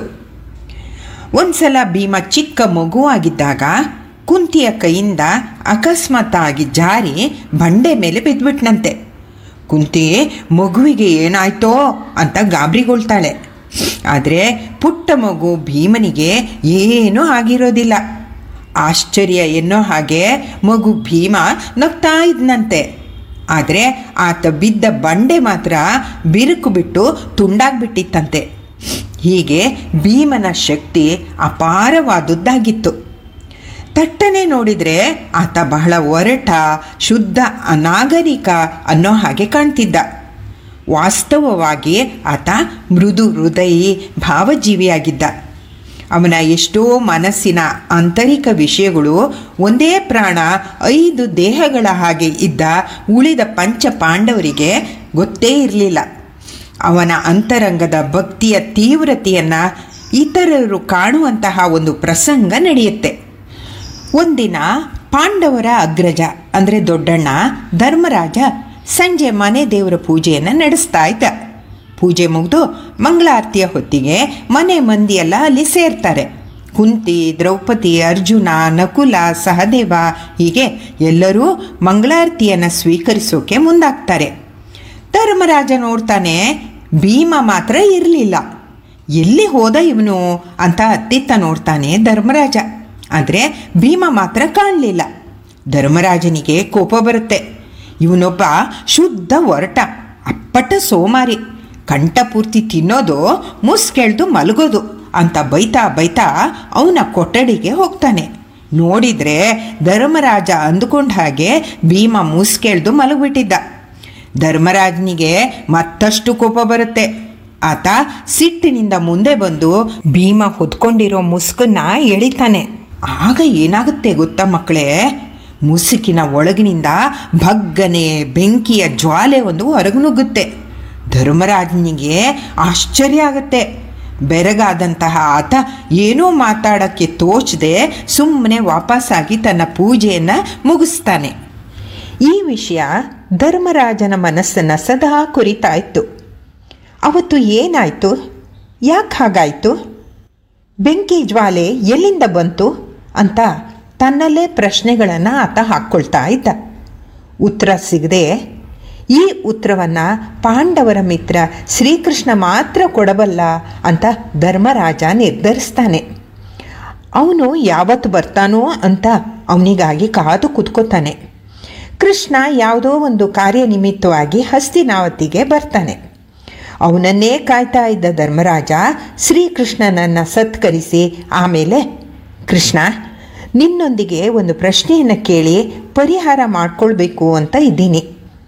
ಒಂದ್ಸಲ ಭೀಮ ಚಿಕ್ಕ ಮಗುವಾಗಿದ್ದಾಗ ಕುಂತಿಯ ಕೈಯಿಂದ ಅಕಸ್ಮಾತ್ತಾಗಿ ಜಾರಿ ಬಂಡೆ ಮೇಲೆ ಬಿದ್ದುಬಿಟ್ನಂತೆ ಕುಂತಿ ಮಗುವಿಗೆ ಏನಾಯ್ತೋ ಅಂತ ಗಾಬರಿಗೊಳ್ತಾಳೆ ಆದರೆ ಪುಟ್ಟ ಮಗು ಭೀಮನಿಗೆ ಏನೂ ಆಗಿರೋದಿಲ್ಲ ಆಶ್ಚರ್ಯ ಎನ್ನೋ ಹಾಗೆ ಮಗು ಭೀಮ ನಗ್ತಾ ಇದ್ನಂತೆ ಆದರೆ ಆತ ಬಿದ್ದ ಬಂಡೆ ಮಾತ್ರ ಬಿರುಕು ಬಿಟ್ಟು ತುಂಡಾಗ್ಬಿಟ್ಟಿತ್ತಂತೆ ಹೀಗೆ ಭೀಮನ ಶಕ್ತಿ ಅಪಾರವಾದದ್ದಾಗಿತ್ತು ತಟ್ಟನೆ ನೋಡಿದರೆ ಆತ ಬಹಳ ಒರಟ ಶುದ್ಧ ಅನಾಗರಿಕ ಅನ್ನೋ ಹಾಗೆ ಕಾಣ್ತಿದ್ದ ವಾಸ್ತವವಾಗಿ ಆತ ಮೃದು ಹೃದಯಿ ಭಾವಜೀವಿಯಾಗಿದ್ದ ಅವನ ಎಷ್ಟೋ ಮನಸ್ಸಿನ ಆಂತರಿಕ ವಿಷಯಗಳು ಒಂದೇ ಪ್ರಾಣ ಐದು ದೇಹಗಳ ಹಾಗೆ ಇದ್ದ ಉಳಿದ ಪಂಚ ಪಾಂಡವರಿಗೆ ಗೊತ್ತೇ ಇರಲಿಲ್ಲ ಅವನ ಅಂತರಂಗದ ಭಕ್ತಿಯ ತೀವ್ರತೆಯನ್ನು ಇತರರು ಕಾಣುವಂತಹ ಒಂದು ಪ್ರಸಂಗ ನಡೆಯುತ್ತೆ ಒಂದಿನ ಪಾಂಡವರ ಅಗ್ರಜ ಅಂದರೆ ದೊಡ್ಡಣ್ಣ ಧರ್ಮರಾಜ ಸಂಜೆ ಮನೆ ದೇವರ ಪೂಜೆಯನ್ನು ನಡೆಸ್ತಾ ಇದ್ದ ಪೂಜೆ ಮುಗಿದು ಮಂಗಳಾರತಿಯ ಹೊತ್ತಿಗೆ ಮನೆ ಮಂದಿಯೆಲ್ಲ ಅಲ್ಲಿ ಸೇರ್ತಾರೆ ಕುಂತಿ ದ್ರೌಪದಿ ಅರ್ಜುನ ನಕುಲ ಸಹದೇವ ಹೀಗೆ ಎಲ್ಲರೂ ಮಂಗಳಾರತಿಯನ್ನು ಸ್ವೀಕರಿಸೋಕೆ ಮುಂದಾಗ್ತಾರೆ ಧರ್ಮರಾಜ ನೋಡ್ತಾನೆ ಭೀಮ ಮಾತ್ರ ಇರಲಿಲ್ಲ ಎಲ್ಲಿ ಹೋದ ಇವನು ಅಂತ ಅತ್ತಿತ್ತ ನೋಡ್ತಾನೆ ಧರ್ಮರಾಜ ಆದರೆ ಭೀಮ ಮಾತ್ರ ಕಾಣಲಿಲ್ಲ ಧರ್ಮರಾಜನಿಗೆ ಕೋಪ ಬರುತ್ತೆ ಇವನೊಬ್ಬ ಶುದ್ಧ ಒರಟ ಅಪ್ಪಟ ಸೋಮಾರಿ ಕಂಠಪೂರ್ತಿ ತಿನ್ನೋದು ಮುಸ್ಕೆಳ್ದು ಮಲಗೋದು ಅಂತ ಬೈತಾ ಬೈತಾ ಅವನ ಕೊಠಡಿಗೆ ಹೋಗ್ತಾನೆ ನೋಡಿದರೆ ಧರ್ಮರಾಜ ಅಂದುಕೊಂಡ ಹಾಗೆ ಭೀಮ ಮುಸ್ಕೆಳ್ದು ಮಲಗಿಬಿಟ್ಟಿದ್ದ ಧರ್ಮರಾಜನಿಗೆ ಮತ್ತಷ್ಟು ಕೋಪ ಬರುತ್ತೆ ಆತ ಸಿಟ್ಟಿನಿಂದ ಮುಂದೆ ಬಂದು ಭೀಮ ಹೊದ್ಕೊಂಡಿರೋ ಮುಸುಕನ್ನ ಎಳಿತಾನೆ ಆಗ ಏನಾಗುತ್ತೆ ಗೊತ್ತಾ ಮಕ್ಕಳೇ ಮುಸುಕಿನ ಒಳಗಿನಿಂದ ಭಗ್ಗನೆ ಬೆಂಕಿಯ ಜ್ವಾಲೆ ಒಂದು ಹೊರಗು ನುಗ್ಗುತ್ತೆ ಧರ್ಮರಾಜನಿಗೆ ಆಶ್ಚರ್ಯ ಆಗುತ್ತೆ ಬೆರಗಾದಂತಹ ಆತ ಏನೂ ಮಾತಾಡೋಕ್ಕೆ ತೋಚದೆ ಸುಮ್ಮನೆ ವಾಪಸ್ಸಾಗಿ ತನ್ನ ಪೂಜೆಯನ್ನು ಮುಗಿಸ್ತಾನೆ ಈ ವಿಷಯ ಧರ್ಮರಾಜನ ಮನಸ್ಸನ್ನು ಸದಾ ಕುರಿತಾ ಇತ್ತು ಅವತ್ತು ಏನಾಯಿತು ಯಾಕೆ ಹಾಗಾಯಿತು ಬೆಂಕಿ ಜ್ವಾಲೆ ಎಲ್ಲಿಂದ ಬಂತು ಅಂತ ತನ್ನಲ್ಲೇ ಪ್ರಶ್ನೆಗಳನ್ನು ಆತ ಹಾಕ್ಕೊಳ್ತಾ ಇದ್ದ ಉತ್ತರ ಸಿಗದೆ ಈ ಉತ್ತರವನ್ನು ಪಾಂಡವರ ಮಿತ್ರ ಶ್ರೀಕೃಷ್ಣ ಮಾತ್ರ ಕೊಡಬಲ್ಲ ಅಂತ ಧರ್ಮರಾಜ ನಿರ್ಧರಿಸ್ತಾನೆ ಅವನು ಯಾವತ್ತು ಬರ್ತಾನೋ ಅಂತ ಅವನಿಗಾಗಿ ಕಾದು ಕೂತ್ಕೋತಾನೆ ಕೃಷ್ಣ ಯಾವುದೋ ಒಂದು ಕಾರ್ಯನಿಮಿತ್ತವಾಗಿ ಹಸ್ತಿನಾವತಿಗೆ ಬರ್ತಾನೆ ಅವನನ್ನೇ ಕಾಯ್ತಾ ಇದ್ದ ಧರ್ಮರಾಜ ಶ್ರೀಕೃಷ್ಣನನ್ನು ಸತ್ಕರಿಸಿ ಆಮೇಲೆ ಕೃಷ್ಣ ನಿನ್ನೊಂದಿಗೆ ಒಂದು ಪ್ರಶ್ನೆಯನ್ನು ಕೇಳಿ ಪರಿಹಾರ ಮಾಡ್ಕೊಳ್ಬೇಕು ಅಂತ ಇದ್ದೀನಿ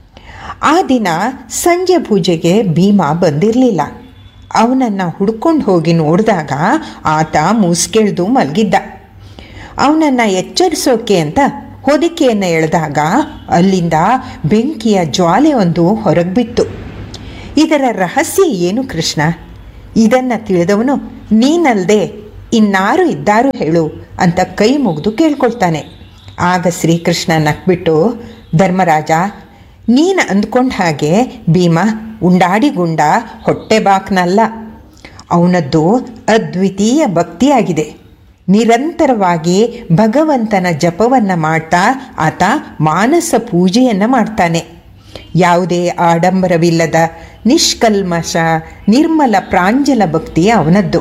ಆ ದಿನ ಸಂಜೆ ಪೂಜೆಗೆ ಭೀಮ ಬಂದಿರಲಿಲ್ಲ ಅವನನ್ನು ಹುಡ್ಕೊಂಡು ಹೋಗಿ ನೋಡಿದಾಗ ಆತ ಮುಸ್ಕೆಳ್ದು ಮಲಗಿದ್ದ ಅವನನ್ನು ಎಚ್ಚರಿಸೋಕೆ ಅಂತ ಹೊದಿಕೆಯನ್ನು ಎಳೆದಾಗ ಅಲ್ಲಿಂದ ಬೆಂಕಿಯ ಜ್ವಾಲೆ ಒಂದು ಹೊರಗೆ ಬಿತ್ತು ಇದರ ರಹಸ್ಯ ಏನು ಕೃಷ್ಣ ಇದನ್ನು ತಿಳಿದವನು ನೀನಲ್ದೆ ಇನ್ನಾರು ಇದ್ದಾರು ಹೇಳು ಅಂತ ಕೈ ಮುಗಿದು ಕೇಳ್ಕೊಳ್ತಾನೆ ಆಗ ಶ್ರೀಕೃಷ್ಣ ನಕ್ಬಿಟ್ಟು ಧರ್ಮರಾಜ ನೀನು ಅಂದ್ಕೊಂಡ ಹಾಗೆ ಭೀಮ ಉಂಡಾಡಿ ಗುಂಡ ಹೊಟ್ಟೆ ಬಾಕ್ನಲ್ಲ ಅವನದ್ದು ಅದ್ವಿತೀಯ ಭಕ್ತಿಯಾಗಿದೆ ನಿರಂತರವಾಗಿ ಭಗವಂತನ ಜಪವನ್ನು ಮಾಡ್ತಾ ಆತ ಮಾನಸ ಪೂಜೆಯನ್ನು ಮಾಡ್ತಾನೆ ಯಾವುದೇ ಆಡಂಬರವಿಲ್ಲದ ನಿಷ್ಕಲ್ಮಶ ನಿರ್ಮಲ ಪ್ರಾಂಜಲ ಭಕ್ತಿ ಅವನದ್ದು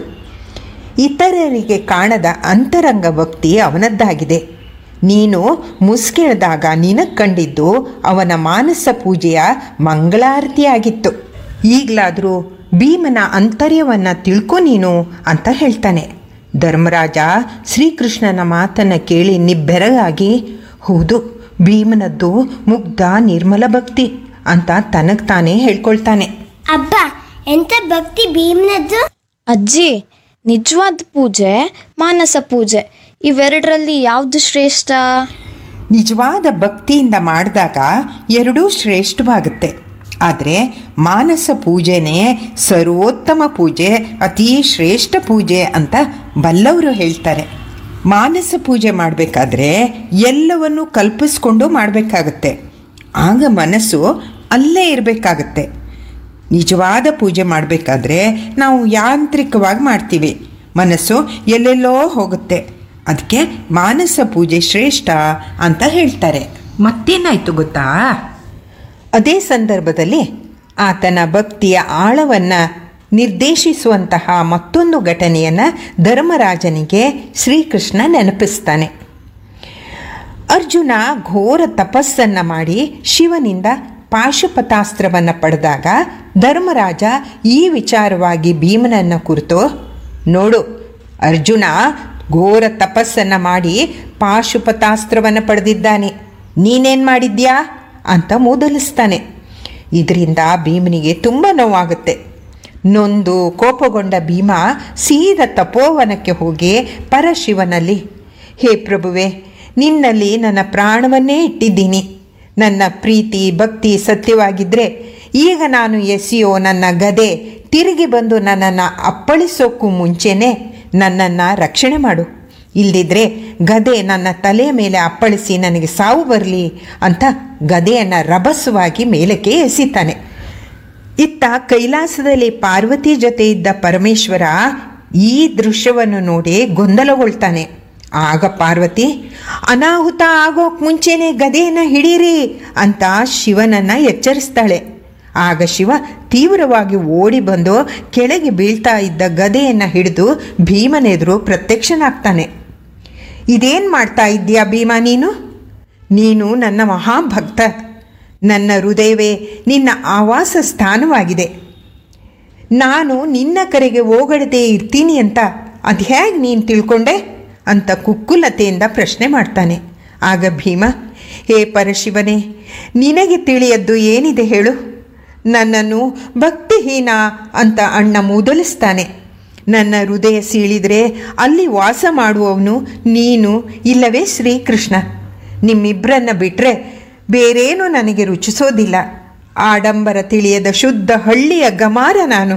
ಇತರರಿಗೆ ಕಾಣದ ಅಂತರಂಗ ಭಕ್ತಿ ಅವನದ್ದಾಗಿದೆ ನೀನು ಮುಸ್ಕೆಳೆದಾಗ ನಿನಗೆ ಕಂಡಿದ್ದು ಅವನ ಮಾನಸ ಪೂಜೆಯ ಮಂಗಳಾರತಿಯಾಗಿತ್ತು ಈಗಲಾದರೂ ಭೀಮನ ಅಂತರ್ಯವನ್ನು ತಿಳ್ಕೊ ನೀನು ಅಂತ ಹೇಳ್ತಾನೆ ಧರ್ಮರಾಜ ಶ್ರೀಕೃಷ್ಣನ ಮಾತನ್ನು ಕೇಳಿ ನಿಬ್ಬೆರಗಾಗಿ ಹೌದು ಭೀಮನದ್ದು ಮುಗ್ಧ ನಿರ್ಮಲ ಭಕ್ತಿ ಅಂತ ತನಗೆ ತಾನೇ ಹೇಳ್ಕೊಳ್ತಾನೆ ಅಬ್ಬ ಎಂತ ಭಕ್ತಿ ಭೀಮ್ನದ್ದು ಅಜ್ಜಿ ನಿಜವಾದ ಪೂಜೆ ಮಾನಸ ಪೂಜೆ ಇವೆರಡರಲ್ಲಿ ಯಾವ್ದು ಶ್ರೇಷ್ಠ ನಿಜವಾದ ಭಕ್ತಿಯಿಂದ ಮಾಡಿದಾಗ ಎರಡೂ ಶ್ರೇಷ್ಠವಾಗುತ್ತೆ ಆದರೆ ಮಾನಸ ಪೂಜೆನೇ ಸರ್ವೋತ್ತಮ ಪೂಜೆ ಅತೀ ಶ್ರೇಷ್ಠ ಪೂಜೆ ಅಂತ ಬಲ್ಲವರು ಹೇಳ್ತಾರೆ ಮಾನಸ ಪೂಜೆ ಮಾಡಬೇಕಾದ್ರೆ ಎಲ್ಲವನ್ನು ಕಲ್ಪಿಸ್ಕೊಂಡು ಮಾಡಬೇಕಾಗತ್ತೆ ಆಗ ಮನಸ್ಸು ಅಲ್ಲೇ ಇರಬೇಕಾಗತ್ತೆ ನಿಜವಾದ ಪೂಜೆ ಮಾಡಬೇಕಾದ್ರೆ ನಾವು ಯಾಂತ್ರಿಕವಾಗಿ ಮಾಡ್ತೀವಿ ಮನಸ್ಸು ಎಲ್ಲೆಲ್ಲೋ ಹೋಗುತ್ತೆ ಅದಕ್ಕೆ ಮಾನಸ ಪೂಜೆ ಶ್ರೇಷ್ಠ ಅಂತ ಹೇಳ್ತಾರೆ ಮತ್ತೇನಾಯ್ತು ಗೊತ್ತಾ ಅದೇ ಸಂದರ್ಭದಲ್ಲಿ ಆತನ ಭಕ್ತಿಯ ಆಳವನ್ನು ನಿರ್ದೇಶಿಸುವಂತಹ ಮತ್ತೊಂದು ಘಟನೆಯನ್ನು ಧರ್ಮರಾಜನಿಗೆ ಶ್ರೀಕೃಷ್ಣ ನೆನಪಿಸ್ತಾನೆ ಅರ್ಜುನ ಘೋರ ತಪಸ್ಸನ್ನು ಮಾಡಿ ಶಿವನಿಂದ ಪಾಶುಪತಾಸ್ತ್ರವನ್ನು ಪಡೆದಾಗ ಧರ್ಮರಾಜ ಈ ವಿಚಾರವಾಗಿ ಭೀಮನನ್ನು ಕುರಿತು ನೋಡು ಅರ್ಜುನ ಘೋರ ತಪಸ್ಸನ್ನು ಮಾಡಿ ಪಾಶುಪತಾಸ್ತ್ರವನ್ನು ಪಡೆದಿದ್ದಾನೆ ನೀನೇನು ಮಾಡಿದ್ಯಾ ಅಂತ ಮೂದಲಿಸ್ತಾನೆ ಇದರಿಂದ ಭೀಮನಿಗೆ ತುಂಬ ನೋವಾಗುತ್ತೆ ನೊಂದು ಕೋಪಗೊಂಡ ಭೀಮ ಸೀದ ತಪೋವನಕ್ಕೆ ಹೋಗಿ ಪರಶಿವನಲ್ಲಿ ಹೇ ಪ್ರಭುವೆ ನಿನ್ನಲ್ಲಿ ನನ್ನ ಪ್ರಾಣವನ್ನೇ ಇಟ್ಟಿದ್ದೀನಿ ನನ್ನ ಪ್ರೀತಿ ಭಕ್ತಿ ಸತ್ಯವಾಗಿದ್ದರೆ ಈಗ ನಾನು ಎಸೆಯೋ ನನ್ನ ಗದೆ ತಿರುಗಿ ಬಂದು ನನ್ನನ್ನು ಅಪ್ಪಳಿಸೋಕ್ಕೂ ಮುಂಚೆನೇ ನನ್ನನ್ನು ರಕ್ಷಣೆ ಮಾಡು ಇಲ್ದಿದ್ರೆ ಗದೆ ನನ್ನ ತಲೆಯ ಮೇಲೆ ಅಪ್ಪಳಿಸಿ ನನಗೆ ಸಾವು ಬರಲಿ ಅಂತ ಗದೆಯನ್ನು ರಭಸವಾಗಿ ಮೇಲಕ್ಕೆ ಎಸಿತಾನೆ ಇತ್ತ ಕೈಲಾಸದಲ್ಲಿ ಪಾರ್ವತಿ ಜೊತೆ ಇದ್ದ ಪರಮೇಶ್ವರ ಈ ದೃಶ್ಯವನ್ನು ನೋಡಿ ಗೊಂದಲಗೊಳ್ತಾನೆ ಆಗ ಪಾರ್ವತಿ ಅನಾಹುತ ಆಗೋಕ್ ಮುಂಚೆನೆ ಗದೆಯನ್ನು ಹಿಡೀರಿ ಅಂತ ಶಿವನನ್ನು ಎಚ್ಚರಿಸ್ತಾಳೆ ಆಗ ಶಿವ ತೀವ್ರವಾಗಿ ಓಡಿ ಬಂದು ಕೆಳಗೆ ಬೀಳ್ತಾ ಇದ್ದ ಗದೆಯನ್ನು ಹಿಡಿದು ಭೀಮನೆದುರು ಪ್ರತ್ಯಕ್ಷನಾಗ್ತಾನೆ ಇದೇನು ಮಾಡ್ತಾ ಇದ್ದೀಯಾ ಭೀಮ ನೀನು ನೀನು ನನ್ನ ಮಹಾಭಕ್ತ ನನ್ನ ಹೃದಯವೇ ನಿನ್ನ ಆವಾಸ ಸ್ಥಾನವಾಗಿದೆ ನಾನು ನಿನ್ನ ಕರೆಗೆ ಓಗಡದೆ ಇರ್ತೀನಿ ಅಂತ ಅದು ಹೇಗೆ ನೀನು ತಿಳ್ಕೊಂಡೆ ಅಂತ ಕುಕ್ಕುಲತೆಯಿಂದ ಪ್ರಶ್ನೆ ಮಾಡ್ತಾನೆ ಆಗ ಭೀಮ ಹೇ ಪರಶಿವನೇ ನಿನಗೆ ತಿಳಿಯದ್ದು ಏನಿದೆ ಹೇಳು ನನ್ನನ್ನು ಭಕ್ತಿಹೀನ ಅಂತ ಅಣ್ಣ ಮೂದಲಿಸ್ತಾನೆ ನನ್ನ ಹೃದಯ ಸೀಳಿದರೆ ಅಲ್ಲಿ ವಾಸ ಮಾಡುವವನು ನೀನು ಇಲ್ಲವೇ ಶ್ರೀಕೃಷ್ಣ ನಿಮ್ಮಿಬ್ಬರನ್ನ ಬಿಟ್ಟರೆ ಬೇರೇನೂ ನನಗೆ ರುಚಿಸೋದಿಲ್ಲ ಆಡಂಬರ ತಿಳಿಯದ ಶುದ್ಧ ಹಳ್ಳಿಯ ಗಮಾರ ನಾನು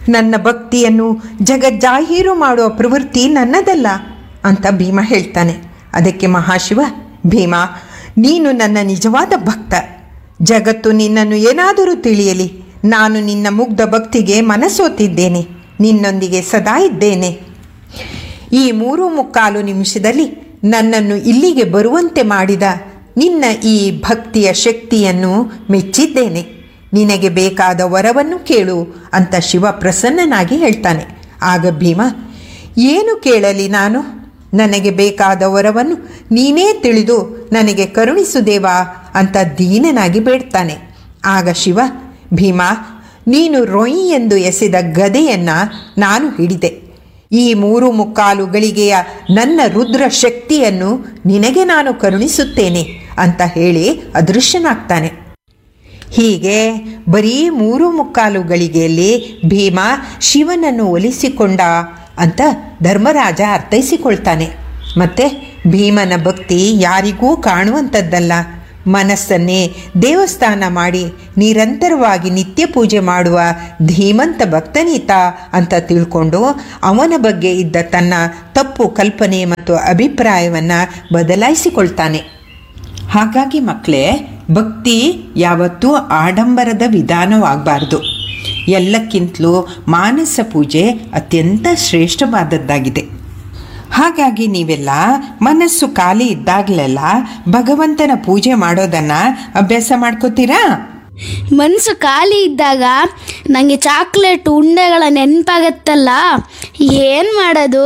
ನನ್ನ ಭಕ್ತಿಯನ್ನು ಜಗಜ್ಜಾಹೀರು ಮಾಡುವ ಪ್ರವೃತ್ತಿ ನನ್ನದಲ್ಲ ಅಂತ ಭೀಮ ಹೇಳ್ತಾನೆ ಅದಕ್ಕೆ ಮಹಾಶಿವ ಭೀಮ ನೀನು ನನ್ನ ನಿಜವಾದ ಭಕ್ತ ಜಗತ್ತು ನಿನ್ನನ್ನು ಏನಾದರೂ ತಿಳಿಯಲಿ ನಾನು ನಿನ್ನ ಮುಗ್ಧ ಭಕ್ತಿಗೆ ಮನಸೋತಿದ್ದೇನೆ ನಿನ್ನೊಂದಿಗೆ ಸದಾ ಇದ್ದೇನೆ ಈ ಮೂರು ಮುಕ್ಕಾಲು ನಿಮಿಷದಲ್ಲಿ ನನ್ನನ್ನು ಇಲ್ಲಿಗೆ ಬರುವಂತೆ ಮಾಡಿದ ನಿನ್ನ ಈ ಭಕ್ತಿಯ ಶಕ್ತಿಯನ್ನು ಮೆಚ್ಚಿದ್ದೇನೆ ನಿನಗೆ ಬೇಕಾದ ವರವನ್ನು ಕೇಳು ಅಂತ ಶಿವ ಪ್ರಸನ್ನನಾಗಿ ಹೇಳ್ತಾನೆ ಆಗ ಭೀಮ ಏನು ಕೇಳಲಿ ನಾನು ನನಗೆ ಬೇಕಾದ ವರವನ್ನು ನೀನೇ ತಿಳಿದು ನನಗೆ ಕರುಣಿಸು ದೇವಾ ಅಂತ ದೀನನಾಗಿ ಬೇಡ್ತಾನೆ ಆಗ ಶಿವ ಭೀಮ ನೀನು ರೊಯ್ ಎಂದು ಎಸೆದ ಗದೆಯನ್ನು ನಾನು ಹಿಡಿದೆ ಈ ಮೂರು ಮುಕ್ಕಾಲು ಗಳಿಗೆಯ ನನ್ನ ರುದ್ರ ಶಕ್ತಿಯನ್ನು ನಿನಗೆ ನಾನು ಕರುಣಿಸುತ್ತೇನೆ ಅಂತ ಹೇಳಿ ಅದೃಶ್ಯನಾಗ್ತಾನೆ ಹೀಗೆ ಬರೀ ಮೂರು ಮುಕ್ಕಾಲು ಗಳಿಗೆಯಲ್ಲಿ ಭೀಮ ಶಿವನನ್ನು ಒಲಿಸಿಕೊಂಡ ಅಂತ ಧರ್ಮರಾಜ ಅರ್ಥೈಸಿಕೊಳ್ತಾನೆ ಮತ್ತೆ ಭೀಮನ ಭಕ್ತಿ ಯಾರಿಗೂ ಕಾಣುವಂಥದ್ದಲ್ಲ ಮನಸ್ಸನ್ನೇ ದೇವಸ್ಥಾನ ಮಾಡಿ ನಿರಂತರವಾಗಿ ನಿತ್ಯ ಪೂಜೆ ಮಾಡುವ ಧೀಮಂತ ಭಕ್ತನೀತ ಅಂತ ತಿಳ್ಕೊಂಡು ಅವನ ಬಗ್ಗೆ ಇದ್ದ ತನ್ನ ತಪ್ಪು ಕಲ್ಪನೆ ಮತ್ತು ಅಭಿಪ್ರಾಯವನ್ನು ಬದಲಾಯಿಸಿಕೊಳ್ತಾನೆ ಹಾಗಾಗಿ ಮಕ್ಕಳೇ ಭಕ್ತಿ ಯಾವತ್ತೂ ಆಡಂಬರದ ವಿಧಾನವಾಗಬಾರ್ದು ಎಲ್ಲಕ್ಕಿಂತಲೂ ಮಾನಸ ಪೂಜೆ ಅತ್ಯಂತ ಶ್ರೇಷ್ಠವಾದದ್ದಾಗಿದೆ ಹಾಗಾಗಿ ನೀವೆಲ್ಲ ಮನಸ್ಸು ಖಾಲಿ ಇದ್ದಾಗಲೆಲ್ಲ ಭಗವಂತನ ಪೂಜೆ ಮಾಡೋದನ್ನು ಅಭ್ಯಾಸ ಮಾಡ್ಕೋತೀರಾ ಮನಸ್ಸು ಖಾಲಿ ಇದ್ದಾಗ ನನಗೆ ಚಾಕ್ಲೇಟ್ ಉಂಡೆಗಳ ನೆನಪಾಗತ್ತಲ್ಲ ಏನು ಮಾಡೋದು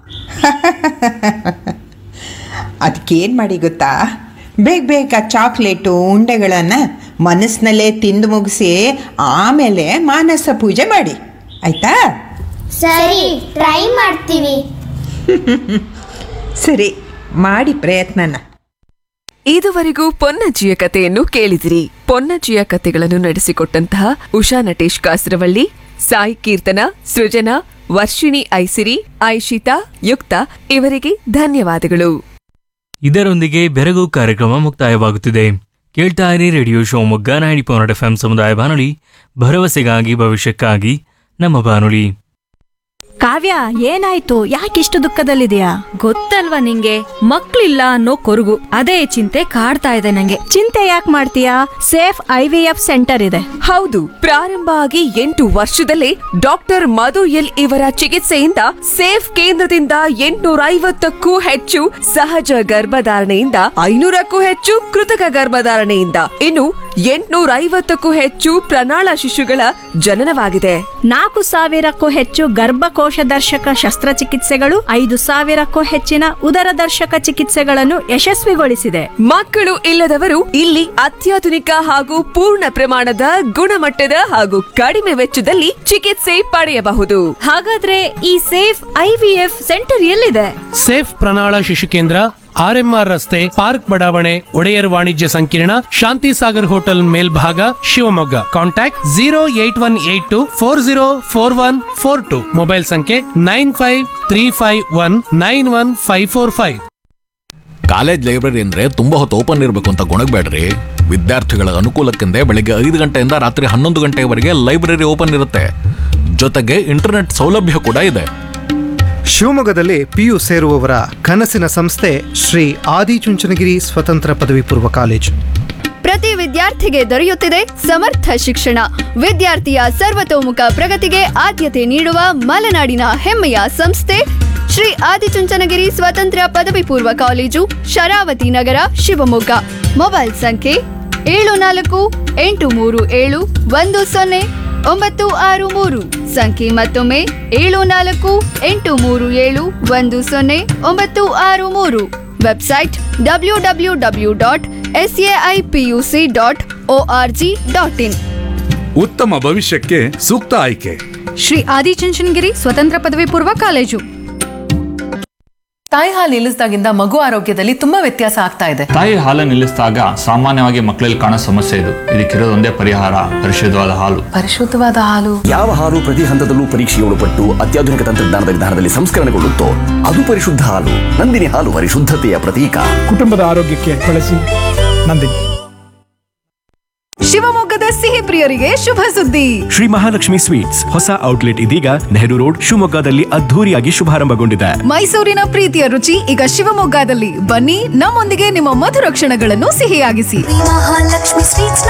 ಅದಕ್ಕೇನು ಮಾಡಿ ಗೊತ್ತಾ ಬೇಗ ಬೇಗ ಚಾಕ್ಲೇಟು ಉಂಡೆಗಳನ್ನು ಮನಸ್ಸಿನಲ್ಲೇ ತಿಂದು ಮುಗಿಸಿ ಆಮೇಲೆ ಮಾನಸ ಪೂಜೆ ಮಾಡಿ ಆಯ್ತಾ ಸರಿ ಟ್ರೈ ಮಾಡ್ತೀವಿ ಸರಿ ಮಾಡಿ ಪ್ರಯತ್ನನ ಇದುವರೆಗೂ ಪೊನ್ನಜ್ಜಿಯ ಕಥೆಯನ್ನು ಕೇಳಿದಿರಿ ಪೊನ್ನಜ್ಜಿಯ ಕಥೆಗಳನ್ನು ನಡೆಸಿಕೊಟ್ಟಂತಹ ಉಷಾ ನಟೇಶ್ ಕಾಸರವಳ್ಳಿ ಸಾಯಿ ಕೀರ್ತನ ಸೃಜನಾ ವರ್ಷಿಣಿ ಐಸಿರಿ ಐಶಿತಾ ಯುಕ್ತ ಇವರಿಗೆ ಧನ್ಯವಾದಗಳು ಇದರೊಂದಿಗೆ ಬೆರಗು ಕಾರ್ಯಕ್ರಮ ಮುಕ್ತಾಯವಾಗುತ್ತಿದೆ ಕೇಳ್ತಾ ಇರಿ radio Shivamogga ninety point F M ಸಮುದಾಯ ಬಾನುಲಿ ಭರವಸೆಗಾಗಿ ಭವಿಷ್ಯಕ್ಕಾಗಿ ನಮ್ಮ ಬಾನುಲಿ ಕಾವ್ಯ ಏನಾಯ್ತು ಯಾಕಿಷ್ಟು ದುಃಖದಲ್ಲಿದೆಯಾ ಗೊತ್ತಲ್ವಾ ನಿಂಗೆ ಮಕ್ಳಿಲ್ಲ ಅನ್ನೋ ಕೊರಗು ಅದೇ ಚಿಂತೆ ಕಾಡ್ತಾ ಇದೆ ನಂಗೆ ಚಿಂತೆ ಯಾಕೆ ಮಾಡ್ತೀಯಾ safe I V F centre ಇದೆ ಹೌದು ಪ್ರಾರಂಭ ಆಗಿ ಎಂಟು ವರ್ಷದಲ್ಲೇ ಡಾಕ್ಟರ್ ಮಧು ಎಲ್ ಇವರ ಚಿಕಿತ್ಸೆಯಿಂದ ಸೇಫ್ ಕೇಂದ್ರದಿಂದ ಎಂಟುನೂರ ಐವತ್ತಕ್ಕೂ ಹೆಚ್ಚು ಸಹಜ ಗರ್ಭಧಾರಣೆಯಿಂದ ಐನೂರಕ್ಕೂ ಹೆಚ್ಚು ಕೃತಕ ಗರ್ಭಧಾರಣೆಯಿಂದ ಇನ್ನು ಎಂಟುನೂರ ಐವತ್ತಕ್ಕೂ ಹೆಚ್ಚು ಪ್ರಣಾಳ ಶಿಶುಗಳ ಜನನವಾಗಿದೆ ನಾಲ್ಕು ಸಾವಿರಕ್ಕೂ ಹೆಚ್ಚು ಗರ್ಭಕೋಶ ದರ್ಶಕ ಶಸ್ತ್ರಚಿಕಿತ್ಸೆಗಳು ಐದು ಸಾವಿರಕ್ಕೂ ಹೆಚ್ಚಿನ ಉದರ ದರ್ಶಕ ಚಿಕಿತ್ಸೆಗಳನ್ನು ಯಶಸ್ವಿಗೊಳಿಸಿದೆ ಮಕ್ಕಳು ಇಲ್ಲದವರು ಇಲ್ಲಿ ಅತ್ಯಾಧುನಿಕ ಹಾಗೂ ಪೂರ್ಣ ಪ್ರಮಾಣದ ಗುಣಮಟ್ಟದ ಹಾಗೂ ಕಡಿಮೆ ವೆಚ್ಚದಲ್ಲಿ ಚಿಕಿತ್ಸೆ ಪಡೆಯಬಹುದು ಹಾಗಾದ್ರೆ ಈ ಸೇಫ್ ಐವಿಎಫ್ ಸೆಂಟರ್ ಎಲ್ಲಿದೆ ಸೇಫ್ ಪ್ರಣಾಳ ಶಿಶು ಕೇಂದ್ರ ಆರ್ಎಂಆರ್ ರಸ್ತೆ ಪಾರ್ಕ್ ಬಡಾವಣೆ ಒಡೆಯರ್ ವಾಣಿಜ್ಯ ಸಂಕೀರ್ಣ ಶಾಂತಿ ಸಾಗರ್ ಹೋಟೆಲ್ ಮೇಲ್ಭಾಗ Shivamogga contact zero eight one eight two four zero four one four two mobile ಸಂಖ್ಯೆ nine five three five one nine one five four five college library ಅಂದ್ರೆ ತುಂಬಾ ಹೊತ್ತು ಓಪನ್ ಇರಬೇಕು ಅಂತ ಗೊಣಗಬೇಡ್ರಿ ವಿದ್ಯಾರ್ಥಿಗಳ ಅನುಕೂಲಕ್ಕೆಂದೇ ಬೆಳಿಗ್ಗೆ ಐದು ಗಂಟೆಯಿಂದ ರಾತ್ರಿ ಹನ್ನೊಂದು ಗಂಟೆವರೆಗೆ ಲೈಬ್ರರಿ ಓಪನ್ ಇರುತ್ತೆ ಜೊತೆಗೆ ಇಂಟರ್ನೆಟ್ ಸೌಲಭ್ಯ ಕೂಡ ಇದೆ ಶಿವಮೊಗ್ಗದಲ್ಲಿ ಪಿಯು ಸೇರುವವರ ಕನಸಿನ ಸಂಸ್ಥೆ ಶ್ರೀ ಆದಿಚುಂಚನಗಿರಿ ಸ್ವತಂತ್ರ ಪದವಿ ಪೂರ್ವ ಕಾಲೇಜು ಪ್ರತಿ ವಿದ್ಯಾರ್ಥಿಗೆ ದೊರೆಯುತ್ತಿದೆ ಸಮರ್ಥ ಶಿಕ್ಷಣ ವಿದ್ಯಾರ್ಥಿಯ ಸರ್ವತೋಮುಖ ಪ್ರಗತಿಗೆ ಆದ್ಯತೆ ನೀಡುವ ಮಲೆನಾಡಿನ ಹೆಮ್ಮೆಯ ಸಂಸ್ಥೆ ಶ್ರೀ ಆದಿಚುಂಚನಗಿರಿ ಸ್ವತಂತ್ರ ಪದವಿ ಪೂರ್ವ ಕಾಲೇಜು ಶರಾವತಿ ನಗರ ಶಿವಮೊಗ್ಗ ಮೊಬೈಲ್ ಸಂಖ್ಯೆ ಏಳು ನಾಲ್ಕು ಎಂಟು ಮೂರು ಏಳು ಒಂದು ಸೊನ್ನೆ ಒಂಬತ್ತು ಆರು ಮೂರು ಸಂಖ್ಯೆ ಮತ್ತೊಮ್ಮೆ ಏಳು ನಾಲ್ಕು ಎಂಟು ಮೂರು ಏಳು ಒಂದು ಸೊನ್ನೆ ಒಂಬತ್ತು ಆರು ಮೂರು website W W W dot S A I P U C dot O R G dot in ಉತ್ತಮ ಭವಿಷ್ಯಕ್ಕೆ ಸೂಕ್ತ ಆಯ್ಕೆ ಶ್ರೀ ಆದಿಚುಂಚನಗಿರಿ ಸ್ವತಂತ್ರ ಪದವಿ ಪೂರ್ವ ಕಾಲೇಜು ತಾಯಿ ಹಾಲು ನಿಲ್ಲಿಸಿದಾಗಿಂದ ಮಗು ಆರೋಗ್ಯದಲ್ಲಿ ತುಂಬಾ ವ್ಯತ್ಯಾಸ ಆಗ್ತಾ ಇದೆ ತಾಯಿ ಹಾಲು ನಿಲ್ಲಿಸಿದಾಗ ಸಾಮಾನ್ಯವಾಗಿ ಮಕ್ಕಳಲ್ಲಿ ಕಾಣೋ ಸಮಸ್ಯೆ ಇದು ಇದಕ್ಕಿರೋದೊಂದೇ ಪರಿಹಾರ ಪರಿಶುದ್ಧವಾದ ಹಾಲು ಪರಿಶುದ್ಧವಾದ ಹಾಲು ಯಾವ ಹಾಲು ಪ್ರತಿ ಹಂತದಲ್ಲೂ ಪರೀಕ್ಷೆಗೆ ಒಳಪಟ್ಟು ಅತ್ಯಾಧುನಿಕ ತಂತ್ರಜ್ಞಾನದ ವಿಧಾನದಲ್ಲಿ ಸಂಸ್ಕರಣೆಗೊಳ್ಳುತ್ತೋ ಅದು ಪರಿಶುದ್ಧ ಹಾಲು ನಂದಿನಿ ಹಾಲು ಪರಿಶುದ್ಧತೆಯ ಪ್ರತೀಕ ಕುಟುಂಬದ ಆರೋಗ್ಯಕ್ಕೆ ಬಳಸಿ ನಂದಿನಿ ಶಿವಮೊಗ್ಗದ ಸಿಹಿ ಸಿಹಿ ಪ್ರಿಯರಿಗೆ ಶುಭ ಸುದ್ದಿ ಶ್ರೀ ಮಹಾಲಕ್ಷ್ಮಿ ಸ್ವೀಟ್ಸ್ ಹೊಸ ಔಟ್ಲೆಟ್ ಇದೀಗ ನೆಹರು ರೋಡ್ ಶಿವಮೊಗ್ಗದಲ್ಲಿ ಅದ್ಧೂರಿಯಾಗಿ ಶುಭಾರಂಭಗೊಂಡಿದೆ ಮೈಸೂರಿನ ಪ್ರೀತಿಯ ರುಚಿ ಈಗ ಶಿವಮೊಗ್ಗದಲ್ಲಿ ಬನ್ನಿ ನಮ್ಮೊಂದಿಗೆ ನಿಮ್ಮ ಮಧುರ ಕ್ಷಣಗಳನ್ನು ಸಿಹಿಯಾಗಿಸಿ ಮಹಾಲಕ್ಷ್ಮಿ ಸ್ವೀಟ್ಸ್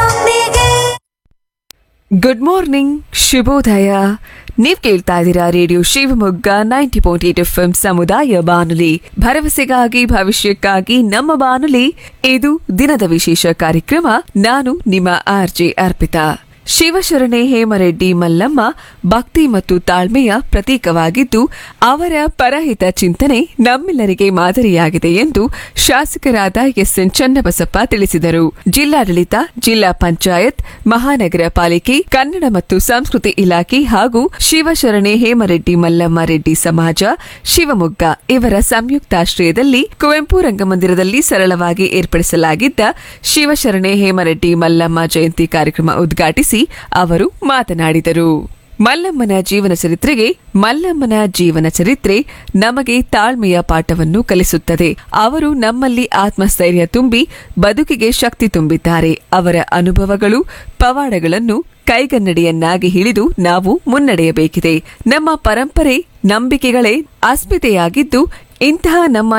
ಗುಡ್ ಮಾರ್ನಿಂಗ್ ಶುಭೋದಯ ನೀವ್ ಕೇಳ್ತಾ ಇದ್ದೀರಾ radio Shivamogga ninety point eight F ಸಮುದಾಯ ಬಾನುಲಿ ಭರವಸೆಗಾಗಿ ಭವಿಷ್ಯಕ್ಕಾಗಿ ನಮ್ಮ ಬಾನುಲಿ ಇದು ದಿನದ ವಿಶೇಷ ಕಾರ್ಯಕ್ರಮ ನಾನು ನಿಮ್ಮ ಆರ್ ಜೆ ಅರ್ಪಿತಾ ಶಿವಶರಣೆ ಹೇಮರೆಡ್ಡಿ ಮಲ್ಲಮ್ಮ ಭಕ್ತಿ ಮತ್ತು ತಾಳ್ಮೆಯ ಪ್ರತೀಕವಾಗಿದ್ದು ಅವರ ಪರಹಿತ ಚಿಂತನೆ ನಮ್ಮೆಲ್ಲರಿಗೆ ಮಾದರಿಯಾಗಿದೆ ಎಂದು ಶಾಸಕರಾದ ಎಸ್ ಎನ್ ಚನ್ನಬಸಪ್ಪ ತಿಳಿಸಿದರು ಜಿಲ್ಲಾಡಳಿತ ಜಿಲ್ಲಾ ಪಂಚಾಯತ್ ಮಹಾನಗರ ಪಾಲಿಕೆ ಕನ್ನಡ ಮತ್ತು ಸಂಸ್ಕೃತಿ ಇಲಾಖೆ ಹಾಗೂ ಶಿವಶರಣೆ ಹೇಮರೆಡ್ಡಿ ಮಲ್ಲಮ್ಮ ರೆಡ್ಡಿ ಸಮಾಜ ಶಿವಮೊಗ್ಗ ಇವರ ಸಂಯುಕ್ತಾಶ್ರಯದಲ್ಲಿ ಕುವೆಂಪು ರಂಗಮಂದಿರದಲ್ಲಿ ಸರಳವಾಗಿ ಏರ್ಪಡಿಸಲಾಗಿದ್ದ ಶಿವಶರಣೆ ಹೇಮರೆಡ್ಡಿ ಮಲ್ಲಮ್ಮ ಜಯಂತಿ ಕಾರ್ಯಕ್ರಮ ಉದ್ಘಾಟಿಸಿ ಅವರು ಮಾತನಾಡಿದರು ಮಲ್ಲಮ್ಮನ ಜೀವನ ಚರಿತ್ರೆಗೆ ಮಲ್ಲಮ್ಮನ ಜೀವನ ಚರಿತ್ರೆ ನಮಗೆ ತಾಳ್ಮೆಯ ಪಾಠವನ್ನು ಕಲಿಸುತ್ತದೆ ಅವರು ನಮ್ಮಲ್ಲಿ ಆತ್ಮಸ್ಥೈರ್ಯ ತುಂಬಿ ಬದುಕಿಗೆ ಶಕ್ತಿ ತುಂಬಿದ್ದಾರೆ ಅವರ ಅನುಭವಗಳು ಪವಾಡಗಳನ್ನು ಕೈಗನ್ನಡಿಯನ್ನಾಗಿ ಹಿಡಿದು ನಾವು ಮುನ್ನಡೆಯಬೇಕಿದೆ ನಮ್ಮ ಪರಂಪರೆ ನಂಬಿಕೆಗಳೇ ಅಸ್ಮಿತೆಯಾಗಿದ್ದು ಇಂತಹ ನಮ್ಮ